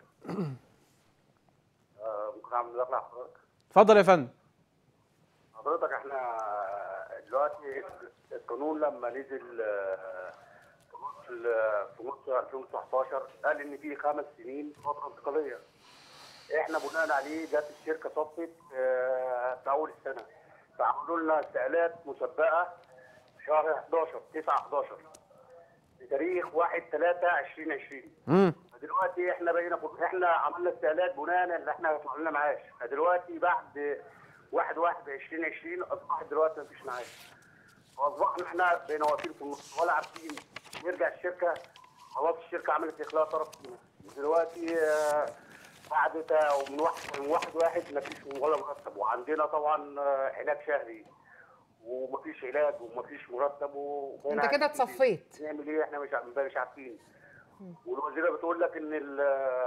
ممكن اعمل مداخله حضرتك؟ اتفضل يا فندم حضرتك احنا دلوقتي القانون لما نزل آه، في نص ال- في نص 2019 قال ان في خمس سنين فتره انتقاليه. احنا بناء عليه جت الشركه صفت آه، في اول السنه فعملوا لنا استقالات مسبقه في شهر 11 9 11 بتاريخ 1 3 2020 مم. دلوقتي احنا بقينا احنا عملنا استقالات بناء ان احنا يطلع لنا معاش فدلوقتي بعد 1 1 2020 اصبح دلوقتي مفيش معاش واصبحنا احنا بقينا واقفين في النص ولا عارفين نرجع الشركه خلاص الشركه عملت اخلاء طرف فينا دلوقتي آه، بعد تا- ومن واحد من واحد واحد مفيش ولا مرتب وعندنا طبعا آه، علاج شهري ومفيش علاج ومفيش مرتب وبقينا انت كده عارفين اتصفيت نعمل ايه احنا مش عارفين مش عارفين والوزيره بتقول لك ان ال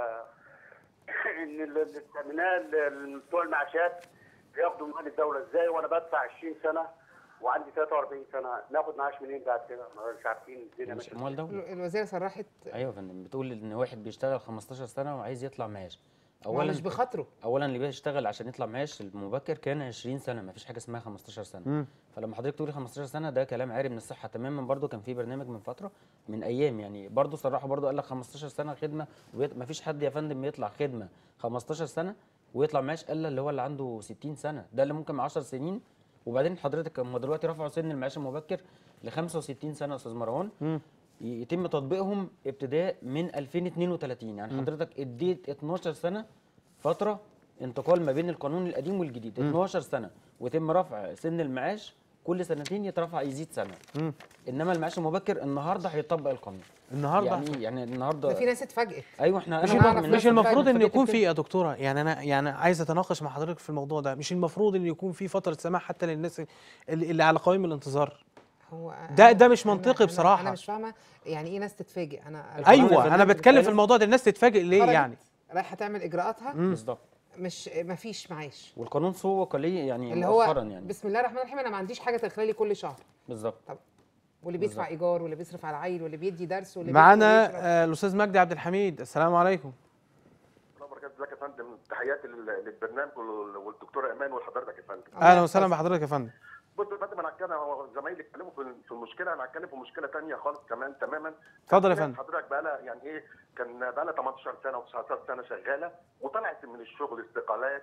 ان ال- التامينات ال- بتوع المعاشات بياخدوا من مال الدوله ازاي وانا بدفع 20 سنه وعندي 43 سنه ناخد معاش منين بعد كده ما مش عارفين الدنيا مش ماشيه اموال دوله ال- الوزيره صرحت ايوه يا فندم بتقول ان واحد بيشتغل 15 سنه وعايز يطلع معاش هو اولا مش بخاطره اولا اللي بيشتغل عشان يطلع معاش المبكر كان 20 سنه ما فيش حاجه اسمها 15 سنه مم. فلما حضرتك تقولي 15 سنه ده كلام عاري من الصحه تماما برضو كان في برنامج من فتره من ايام يعني برضو صرحوا برضو قال لك 15 سنه خدمه ما فيش حد يا فندم يطلع خدمه 15 سنه ويطلع معاش الا اللي هو اللي عنده 60 سنه ده اللي ممكن 10 سنين وبعدين حضرتك هم دلوقتي رفعوا سن المعاش المبكر ل 65 سنه يا استاذ مروان مم. يتم تطبيقهم ابتداء من 2032 يعني حضرتك اديت 12 سنه فتره انتقال ما بين القانون القديم والجديد 12 سنه ويتم رفع سن المعاش كل سنتين يترفع يزيد سنه مم. انما المعاش المبكر النهارده هيطبق القانون النهارده يعني إيه؟ يعني النهارده ده في ناس اتفاجئت ايوه احنا مش انا نعرف واحد من ناس مش الناس المفروض ان اتفاجئت يكون بكده. في يا دكتوره يعني انا يعني عايز اتناقش مع حضرتك في الموضوع ده مش المفروض ان يكون في فتره سماح حتى للناس اللي, اللي على قوائم الانتظار هو ده- أنا- ده مش أنا- منطقي أنا- بصراحة. انا مش فاهمه يعني ايه ناس تتفاجئ انا القانون ايوه انا البرنامج بتكلم في بتاعه- الموضوع ده الناس تتفاجئ ليه خرجت، يعني رايحه تعمل اجراءاتها بالظبط مش مفيش معاش والقانون صوغ ليه يعني اللي هو مؤخرا يعني بسم الله الرحمن الرحيم انا ما عنديش حاجه تدخل لي كل شهر بالظبط واللي بيدفع ايجار واللي بيصرف على العيل واللي بيدي درس واللي معانا بياكل ويشرب. آه، الاستاذ مجدي عبد الحميد السلام عليكم الله وبركاته ازيك يا فندم تحياتي لل- للبرنامج وال- والدكتوره ايمان ولحضرتك يا فندم اهلا وسهلا بحضرتك يا فندم بص يا فندم انا هتكلم هو زمايلي اتكلموا في في المشكله انا هتكلم في مشكله ثانيه خالص كمان تماما اتفضل يا في ناس فندم حضرتك بقى لها يعني ايه كان بقى لها 18 سنه و19 سنه شغاله وطلعت من الشغل استقالات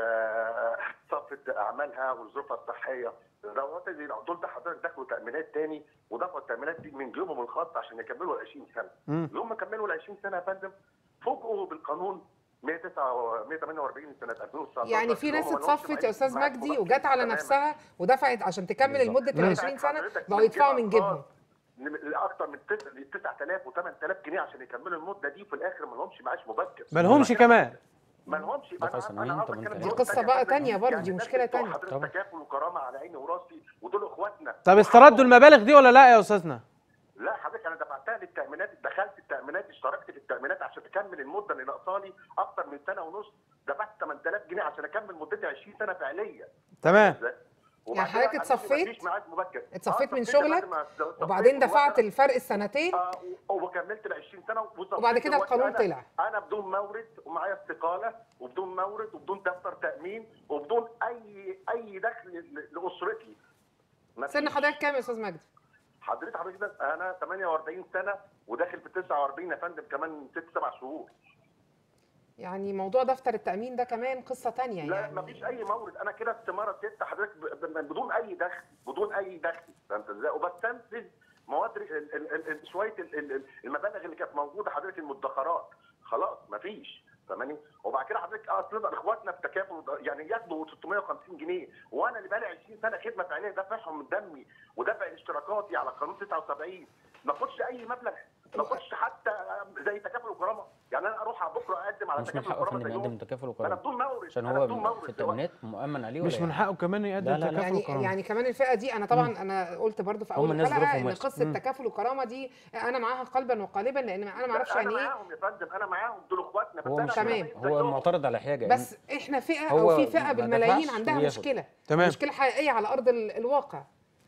وصفت اعمالها وظروفها الصحيه دوت دول ده حضرتك دخلوا تامينات تاني ودفعوا التامينات دي من جيوبهم الخاص عشان يكملوا ال 20 سنه مم. يوم ما كملوا ال 20 سنه يا فندم فوجئوا بالقانون 149 148 سنه 2019 يعني في اللي ناس هو ملهمش اتصفت يا استاذ معاش مجدي مبكر وجت على تماماً. نفسها ودفعت عشان تكمل بالظبط. لمده ال مم. 20 سنه حضرتك بقوا يدفعوا من جيبها جيبهم لاكثر من 9000 و8000 جنيه عشان يكملوا المده دي وفي الاخر ما لهمش معاش مبكر ما لهمش كمان ما لهمش دفع سنوين، عاوز طب أتكلم انت في ليه؟ نقطة قصة تانية بقى حضرتك. تانية برضه، يعني دي الناس مشكلة بتوع تانية. حضرتك طبعا. تكافل وكرامه على عيني وراسي ودول اخواتنا طب استردوا المبالغ دي ولا لا يا استاذنا لا حضرتك انا دفعتها للتامينات دخلت التامينات اشتركت في التامينات عشان تكمل المده اللي ناقصالي اكتر من سنه ونص دفعت 8000 جنيه عشان اكمل مدتي 20 سنه فعليا تمام وبعد حضرتك كده اتصفيت؟ مفيش معاش مبكر اتصفيت آه، من اتصفيت يا شغلك فندم، اتصفيت وبعدين دفعت وأنا- الفرق السنتين اه و- وكملت ال 20 سنه وصفيت وبعد كده دلوقتي القانون أنا- طلع. انا بدون مورد ومعايا استقاله وبدون مورد وبدون دفتر تامين وبدون اي اي دخل ل- لاسرتي مفيش. سن حضرتك كام يا استاذ مجدي؟ حضرتك حضرتك ده انا 48 سنه وداخل في 49 يا فندم كمان ست سبع شهور يعني موضوع دفتر التأمين ده كمان قصة تانية لا يعني مفيش اي مورد انا كده استماره ست حضرتك ب- ب- بدون اي دخل بدون اي دخل فهمت ازاي وبستنفذ مواد ال- ال- ال- ال- شويه ال- ال- ال- المبالغ اللي كانت موجوده حضرتك المدخرات خلاص مفيش فاهماني وبعد كده حضرتك اه اصل اخواتنا في تكافل يعني ياخدوا 650 جنيه وانا اللي بقالي 20 سنه خدمه فعليه دافعهم من دمي ودافع اشتراكاتي على قانون 79 ما اخدش اي مبلغ ما اخدش حتى زي تكافل وكرامه يعني انا اروح بكره اقدم على مش من تكافل حقه وكرامه فندم زيهم. يقدم تكافل انا وكرامه بدون مورد عشان أنا هو بدون في مورد التأمينات مؤمن عليه ولا مش من إيه؟ حقه كمان يقدم لا، لا، لا. تكافل يعني وكرامه يعني كمان الفئه دي انا طبعا انا قلت برضو في هم اول الناس حلقه ظروفهم ان وحشة. قصه تكافل وكرامه دي انا معاها قلبا وقالبا لان انا ما اعرفش انا يعني ايه معاهم يا فندم انا معاهم دول اخواتنا بس هو انا مش تمام. هو معترض على حاجه بس احنا فئه هو او في فئه ما بالملايين دفعش عندها وياخد. مشكله تمام. مشكله حقيقيه على ارض ال- الواقع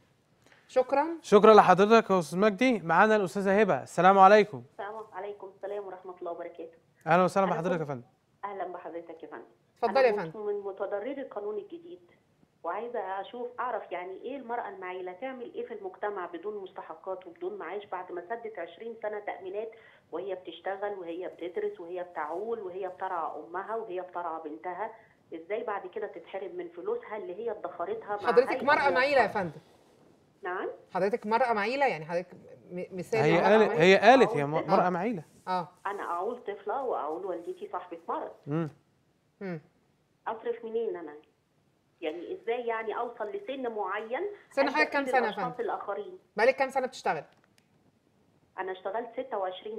شكرا شكرا لحضرتك يا استاذ مجدي معانا الاستاذه هبه السلام عليكم السلام عليكم السلام ورحمة الله وبركاته اهلا وسهلا أنا بحضرتك يا كنت- فندم أهلا بحضرتك يا فندم اتفضلي يا أنا فندم من متضرري القانون الجديد وعايزة أشوف أعرف يعني إيه المرأة المعيلة تعمل إيه في المجتمع بدون مستحقات وبدون معاش بعد ما سدت 20 سنة تأمينات وهي بتشتغل وهي بتدرس وهي بتعول وهي بترعى أمها وهي بترعى بنتها إزاي بعد كده تتحرم من فلوسها اللي هي ادخرتها مع حضرتك هيئة مرأة معيلة يا موفرة؟ فندم نعم حضرتك مرأة معيلة يعني حضرتك م- مثال هي مرأة قالت معيلة. هي قالت يا آه. مرأة معيلة اه أنا أعول طفلة وأعول والدتي صاحبة مرض مم. مم. اصرف منين انا يعني ازاي يعني اوصل لسن معين سن أبدأ حضرتك كام فيه سنة يا بالأشخاص فندم؟ الاخرين بقالك كام سنة بتشتغل؟ انا اشتغلت 26 سنه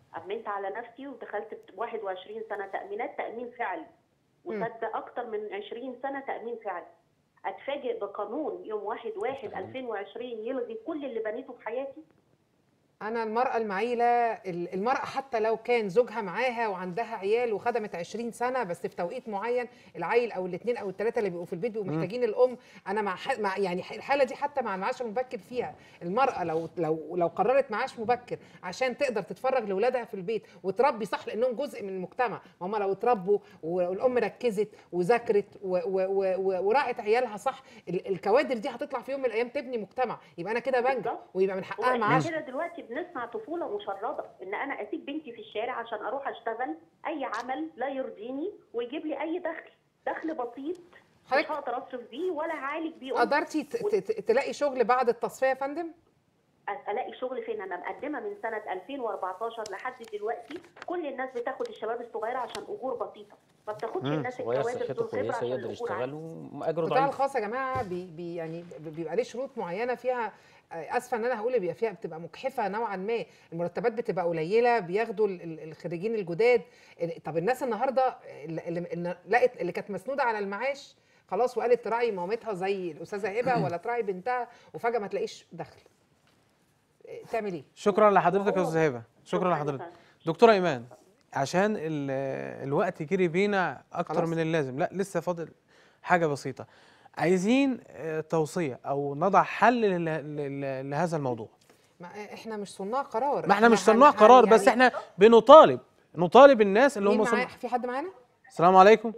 امنت على نفسي ودخلت ب 21 سنه تامينات تامين فعلي وسد اكتر من 20 سنه تامين فعلي اتفاجئ بقانون يوم 1 1 2020 يلغي كل اللي بنيته في حياتي انا المراه المعيله ال- المراه حتى لو كان زوجها معاها وعندها عيال وخدمت 20 سنه بس في توقيت معين العيل او الاثنين او الثلاثه اللي بيبقوا في البيت بيبقوا مم. محتاجين الام انا مع, ح... مع يعني الحاله دي حتى مع المعاش المبكر فيها المراه لو لو لو قررت معاش مبكر عشان تقدر تتفرغ لاولادها في البيت وتربي صح لانهم جزء من المجتمع هم لو اتربوا والام ركزت وذاكرت و... و... و... و... وراعت عيالها صح ال- الكوادر دي هتطلع في يوم من الايام تبني مجتمع يبقى انا كده بنجح ويبقى من حقها واحنا معاش كده دلوقتي بنصنع طفوله مشرده ان انا اسيب بنتي في الشارع عشان اروح اشتغل اي عمل لا يرضيني ويجيب لي اي دخل دخل بسيط مش هقدر اصرف بيه ولا هعالج بيه أمي. قدرتي ت- ت- ت- تلاقي شغل بعد التصفيه يا فندم الاقي شغل فين انا مقدمه من سنه 2014 لحد دلوقتي كل الناس بتاخد الشباب الصغيره عشان اجور بسيطه ما بتاخدش الناس صغير الكوادر صحته دول خبره كويسه عشان يقدر الاجور يشتغل عالي. واجره القطاع ضعيف الخاص يا جماعه بي بي يعني بيبقى ليه شروط معينه فيها آه، اسفه ان انا هقول بيبقى فيها بتبقى مجحفه نوعا ما المرتبات بتبقى قليله بياخدوا ال- ال- الخريجين الجداد ال- طب الناس النهارده اللي, اللي- اللي لقت اللي كانت مسنوده على المعاش خلاص وقالت تراعي مامتها زي الاستاذه هبه ولا تراعي بنتها وفجاه ما تلاقيش دخل آه، تعمل ايه شكرا لحضرتك يا استاذ هبه شكرا لحضرتك دكتوره ايمان عشان ال- الوقت جري بينا اكتر خلاص. من اللازم لا لسه فاضل حاجه بسيطه عايزين آه، توصيه او نضع حل لل- لل- لهذا الموضوع ما احنا مش صناع قرار ما احنا مش هن- صناع هن- قرار بس يعني احنا بنطالب نطالب الناس اللي مين هم معايا صنع في حد معانا السلام عليكم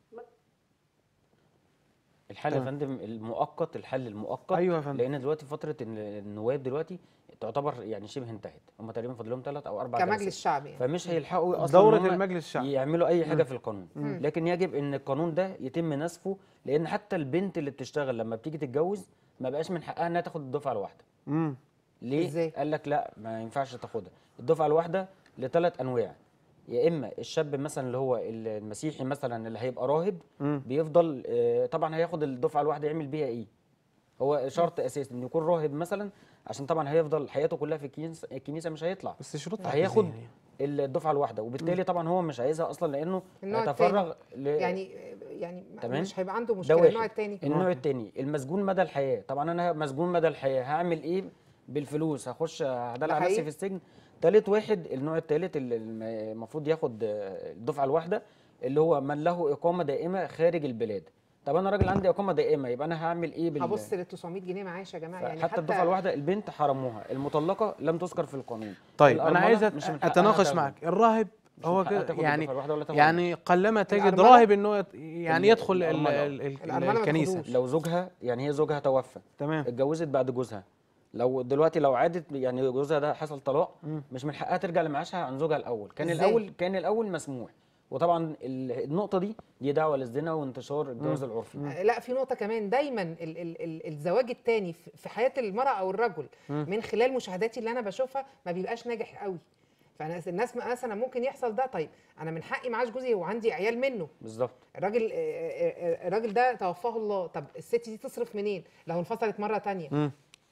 الحل يا تمام. فندم المؤقت الحل المؤقت أيوة يا فندم. لان دلوقتي فتره ال- النواب دلوقتي تعتبر يعني شبه انتهت هم تقريبا فاضل لهم ثلاث او اربع كمجلس جلسات. شعبي يعني. فمش هيلحقوا اصلا دورة إن هم المجلس الشعبي. يعملوا اي حاجه مم. في القانون مم. لكن يجب ان القانون ده يتم نسفه لان حتى البنت اللي بتشتغل لما بتيجي تتجوز ما بقاش من حقها انها تاخد الدفعه الواحده امم ليه إزاي؟ قال لك لا ما ينفعش تاخدها الدفعه الواحده لثلاث انواع يا اما الشاب مثلا اللي هو المسيحي مثلا اللي هيبقى راهب مم. بيفضل آه، طبعا هياخد الدفعه الواحده يعمل بيها ايه هو شرط اساسي انه يكون راهب مثلا عشان طبعا هيفضل حياته كلها في الكنيسه الكنيسه مش هيطلع بس شروط فهياخد تحفيزية الدفعه الواحده وبالتالي طبعا هو مش عايزها اصلا لانه النوع هيتفرغ التاني. ل... يعني يعني تمام مش هيبقى عنده ده مشكله واحد. النوع الثاني النوع التاني المسجون مدى الحياه طبعا انا مسجون مدى الحياه هعمل ايه بالفلوس هخش هدلع حقيقي. نفسي في السجن تالت واحد النوع التالت اللي الم- المفروض ياخد آه، الدفعه الواحده اللي هو من له اقامه دائمه خارج البلاد طب انا راجل عندي اقامه دائمه يبقى انا هعمل ايه بال هبص لل 900 جنيه معاش يا جماعه يعني حتى الدفعه الواحده البنت حرموها المطلقه لم تذكر في القانون طيب انا الأرملة عايز مش من حقها اتناقش تاخد. معك الراهب مش هو من حقها كده تاخد يعني الدفعة الواحدة ولا تاخد يعني قلما تجد الأرملة؟ راهب انه يت- يعني ال- يدخل ال- الأرملة. ال- ال- الأرملة ما الكنيسه تاخدوش. لو زوجها يعني هي زوجها توفى تمام اتجوزت بعد جوزها لو دلوقتي لو عادت يعني جوزها ده حصل طلاق مم. مش من حقها ترجع لمعاشها عن زوجها الاول كان إزاي؟ الاول كان الاول مسموح وطبعا ال- النقطه دي دي دعوه للزنا وانتشار الجواز العرفي آه، لا في نقطة كمان دايما ال ال ال الزواج التاني في في حياة المرأة أو الرجل مم. من خلال مشاهداتي اللي أنا بشوفها ما بيبقاش ناجح قوي فأنا الناس مثلا ممكن يحصل ده طيب أنا من حقي معاش جوزي وعندي عيال منه بالظبط الراجل آه، آه، آه، الراجل ده توفاه الله طب الست دي تصرف منين لو انفصلت مرة تانية مم.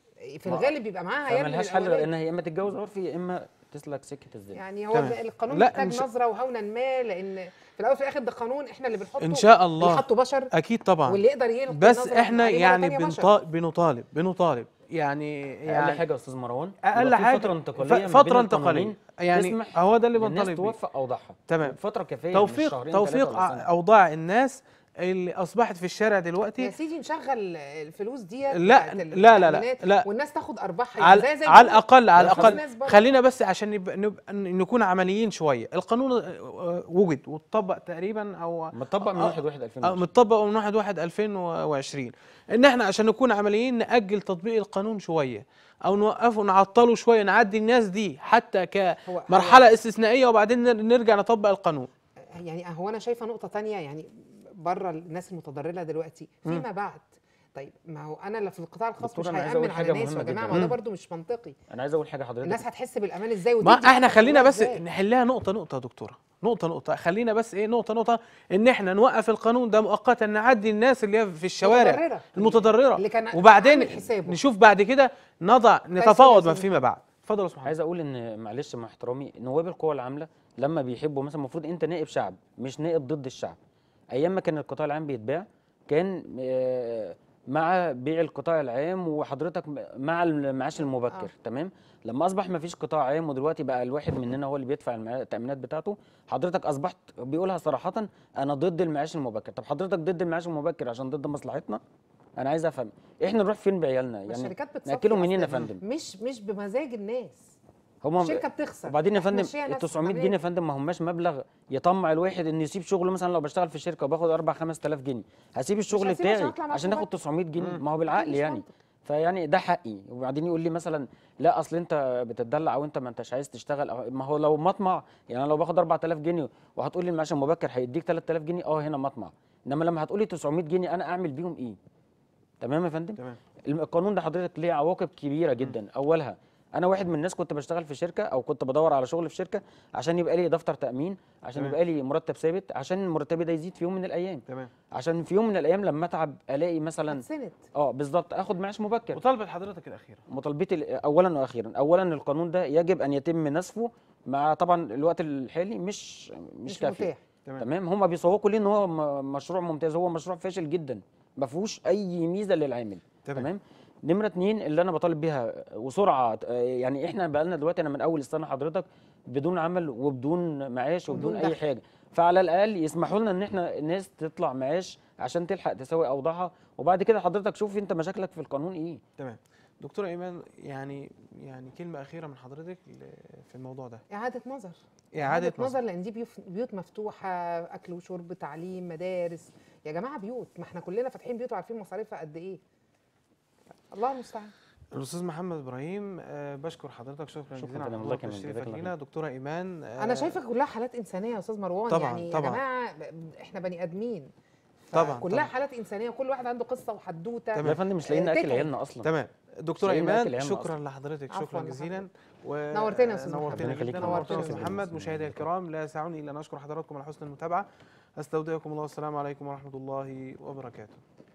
في ما- الغالب بيبقى معاها عيال من فملهاش حل غير الأولاني. انها يا اما تتجوز عرفي يا اما تسلك سكه الزنا يعني هو تمام. ده القانون لا، محتاج مش- نظرة وهونا ما لأن في الأول وفي الآخر ده قانون إحنا اللي بنحطه ان شاء الله اللي حطه بشر اكيد طبعا واللي يقدر يلقي بس نظرة احنا عليه مرة يعني تانية بشر. بنطا- بنطالب بنطالب يعني اقل يعني حاجه يا استاذ مروان اقل يبقى في حاجه فتره انتقاليه ف- ما بين فتره القانونين انتقاليه يعني تسمح هو ده اللي للناس بنطالب بيه توفق اوضاعها تمام. فتره كافيه مش توفيق شهرين توفيق ثلاثة ولا ع- سنة. اوضاع الناس اللي اصبحت في الشارع يا دلوقتي سيدي نشغل الفلوس ديت لا، بتاعت ال- لا، لا، لا، التأمينات لا. والناس تاخد ارباحها على, زي زي على البنوك. الاقل على بس الاقل الناس برضه- خلينا بس عشان نبقى نبقى نكون عمليين شويه القانون آه، وجد واتطبق تقريبا او متطبق من آه، 1 1 آه، 2020 متطبق من 1 1 2020 ان احنا عشان نكون عمليين ناجل تطبيق القانون شويه او نوقفه نعطله شويه نعدي الناس دي حتى هو- كمرحله استثنائيه وبعدين نر- نرجع نطبق القانون يعني هو انا شايفه نقطه تانية يعني بره الناس المتضرره دلوقتي مم. فيما بعد طيب ما هو انا اللي في القطاع الخاص دكتور، مش أنا عايز هيامن أقول على حاجة ناس يا مهمة جماعه جداً. ما ده مم. برضو مش منطقي انا عايز اقول حاجه حضرتك الناس هتحس بالامان ازاي ما ودي احنا خلينا بس إزاي؟ نحلها نقطة نقطة يا دكتورة نقطة نقطة خلينا بس ايه نقطة نقطة ان احنا نوقف القانون ده مؤقتا نعدي الناس اللي هي في الشوارع متضررة. المتضررة اللي كان وبعدين عامل حسابه. نشوف بعد كده نضع يا نتفاوض ما سيدي. فيما بعد اتفضل يا استاذ محمد عايز اقول ان معلش مع احترامي نواب القوى العامله لما بيحبوا مثلا المفروض انت نائب شعب مش نائب ضد الشعب ايام ما كان القطاع العام بيتباع كان آه، مع بيع القطاع العام وحضرتك م- مع المعاش المبكر آه. تمام لما اصبح ما فيش قطاع عام ودلوقتي بقى الواحد مننا هو اللي بيدفع المع- التامينات بتاعته حضرتك اصبحت بيقولها صراحه انا ضد المعاش المبكر طب حضرتك ضد المعاش المبكر عشان ضد مصلحتنا انا عايز افهم احنا نروح فين بعيالنا ما يعني الشركات بتصفي ناكلهم منين يا أصلاً. فندم مش مش بمزاج الناس هما الشركه بتخسر وبعدين يا فندم هتمشيها ال ناس 900 بمزاج. جنيه يا فندم ما هماش مبلغ يطمع الواحد انه يسيب شغله مثلا لو بشتغل في شركه وباخد 4 5000 جنيه هسيب الشغل هسيبه عشان بتاعي أطلع معاش عشان اخد مبكر. 900 جنيه مم. ما هو بالعقل مفيش يعني منطق. فيعني ده حقي وبعدين يقول لي مثلا لا اصل انت بتدلع او انت ما انتش عايز تشتغل أو ما هو لو مطمع يعني أنا لو باخد 4000 جنيه وهتقول لي المعاش المبكر هيديك 3000 جنيه اه هنا مطمع انما لما هتقول لي 900 جنيه انا اعمل بيهم ايه تمام يا فندم تمام القانون ده حضرتك ليه عواقب كبيره جدا اولها انا واحد من الناس كنت بشتغل في شركه او كنت بدور على شغل في شركه عشان يبقى لي دفتر تامين عشان تمام. يبقى لي مرتب ثابت عشان مرتبي ده يزيد في يوم من الايام تمام عشان في يوم من الايام لما اتعب الاقي مثلا هتسند اه بالظبط اخد معاش مبكر مطالبه حضرتك الاخيره مطالبتي ال- اولا واخيرا اولا القانون ده يجب ان يتم نسفه مع طبعا الوقت الحالي مش مش, مش كافي متاح تمام تمام هم بيسوقوا ليه ان هو م- مشروع ممتاز هو مشروع فاشل جدا ما فيهوش اي ميزه للعامل تمام. تمام نمره اتنين اللي انا بطالب بيها وسرعه آه، يعني احنا بقى لنا دلوقتي انا من اول السنه حضرتك بدون عمل وبدون معاش وبدون وبدون اي دخل. حاجه فعلى الاقل يسمحوا لنا ان احنا الناس تطلع معاش عشان تلحق تساوي اوضاعها وبعد كده حضرتك شوف انت مشاكلك في القانون ايه تمام دكتوره ايمان يعني يعني كلمه اخيره من حضرتك ل- في الموضوع ده اعاده نظر اعاده نظر نظر لان دي بيوت, بيوت مفتوحه اكل وشرب تعليم مدارس يا جماعه بيوت ما احنا كلنا فاتحين بيوت وعارفين مصاريفها قد ايه الله المستعان الاستاذ محمد ابراهيم آه بشكر حضرتك شكرا شكراً جزيلا على فندم، الله حضورك يكرمك، وتشريفك جزاك الله لينا دكتوره ايمان آه انا شايفه كلها حالات انسانيه يا استاذ مروان طبعاً، يعني طبعاً. يا جماعه ب- احنا بني ادمين طبعاً، كلها طبعاً. حالات انسانيه وكل واحد عنده قصه وحدوته يا فندم مش لاقيين اكل تتعب. عيالنا اصلا تمام دكتوره لاقيين أكل ايمان عيالنا شكرا أصلاً. لحضرتك عفواً شكرا جزيلا لحضرتك. و نورتنا يا أستاذ محمد. نورتنا ربنا يخليك، جدا نورتنا نورتنا يا يا استاذ أستاذ محمد محمد. مشاهدي الكرام لا يسعني الا ان اشكر حضراتكم على حسن المتابعه استودعكم الله والسلام عليكم ورحمه الله وبركاته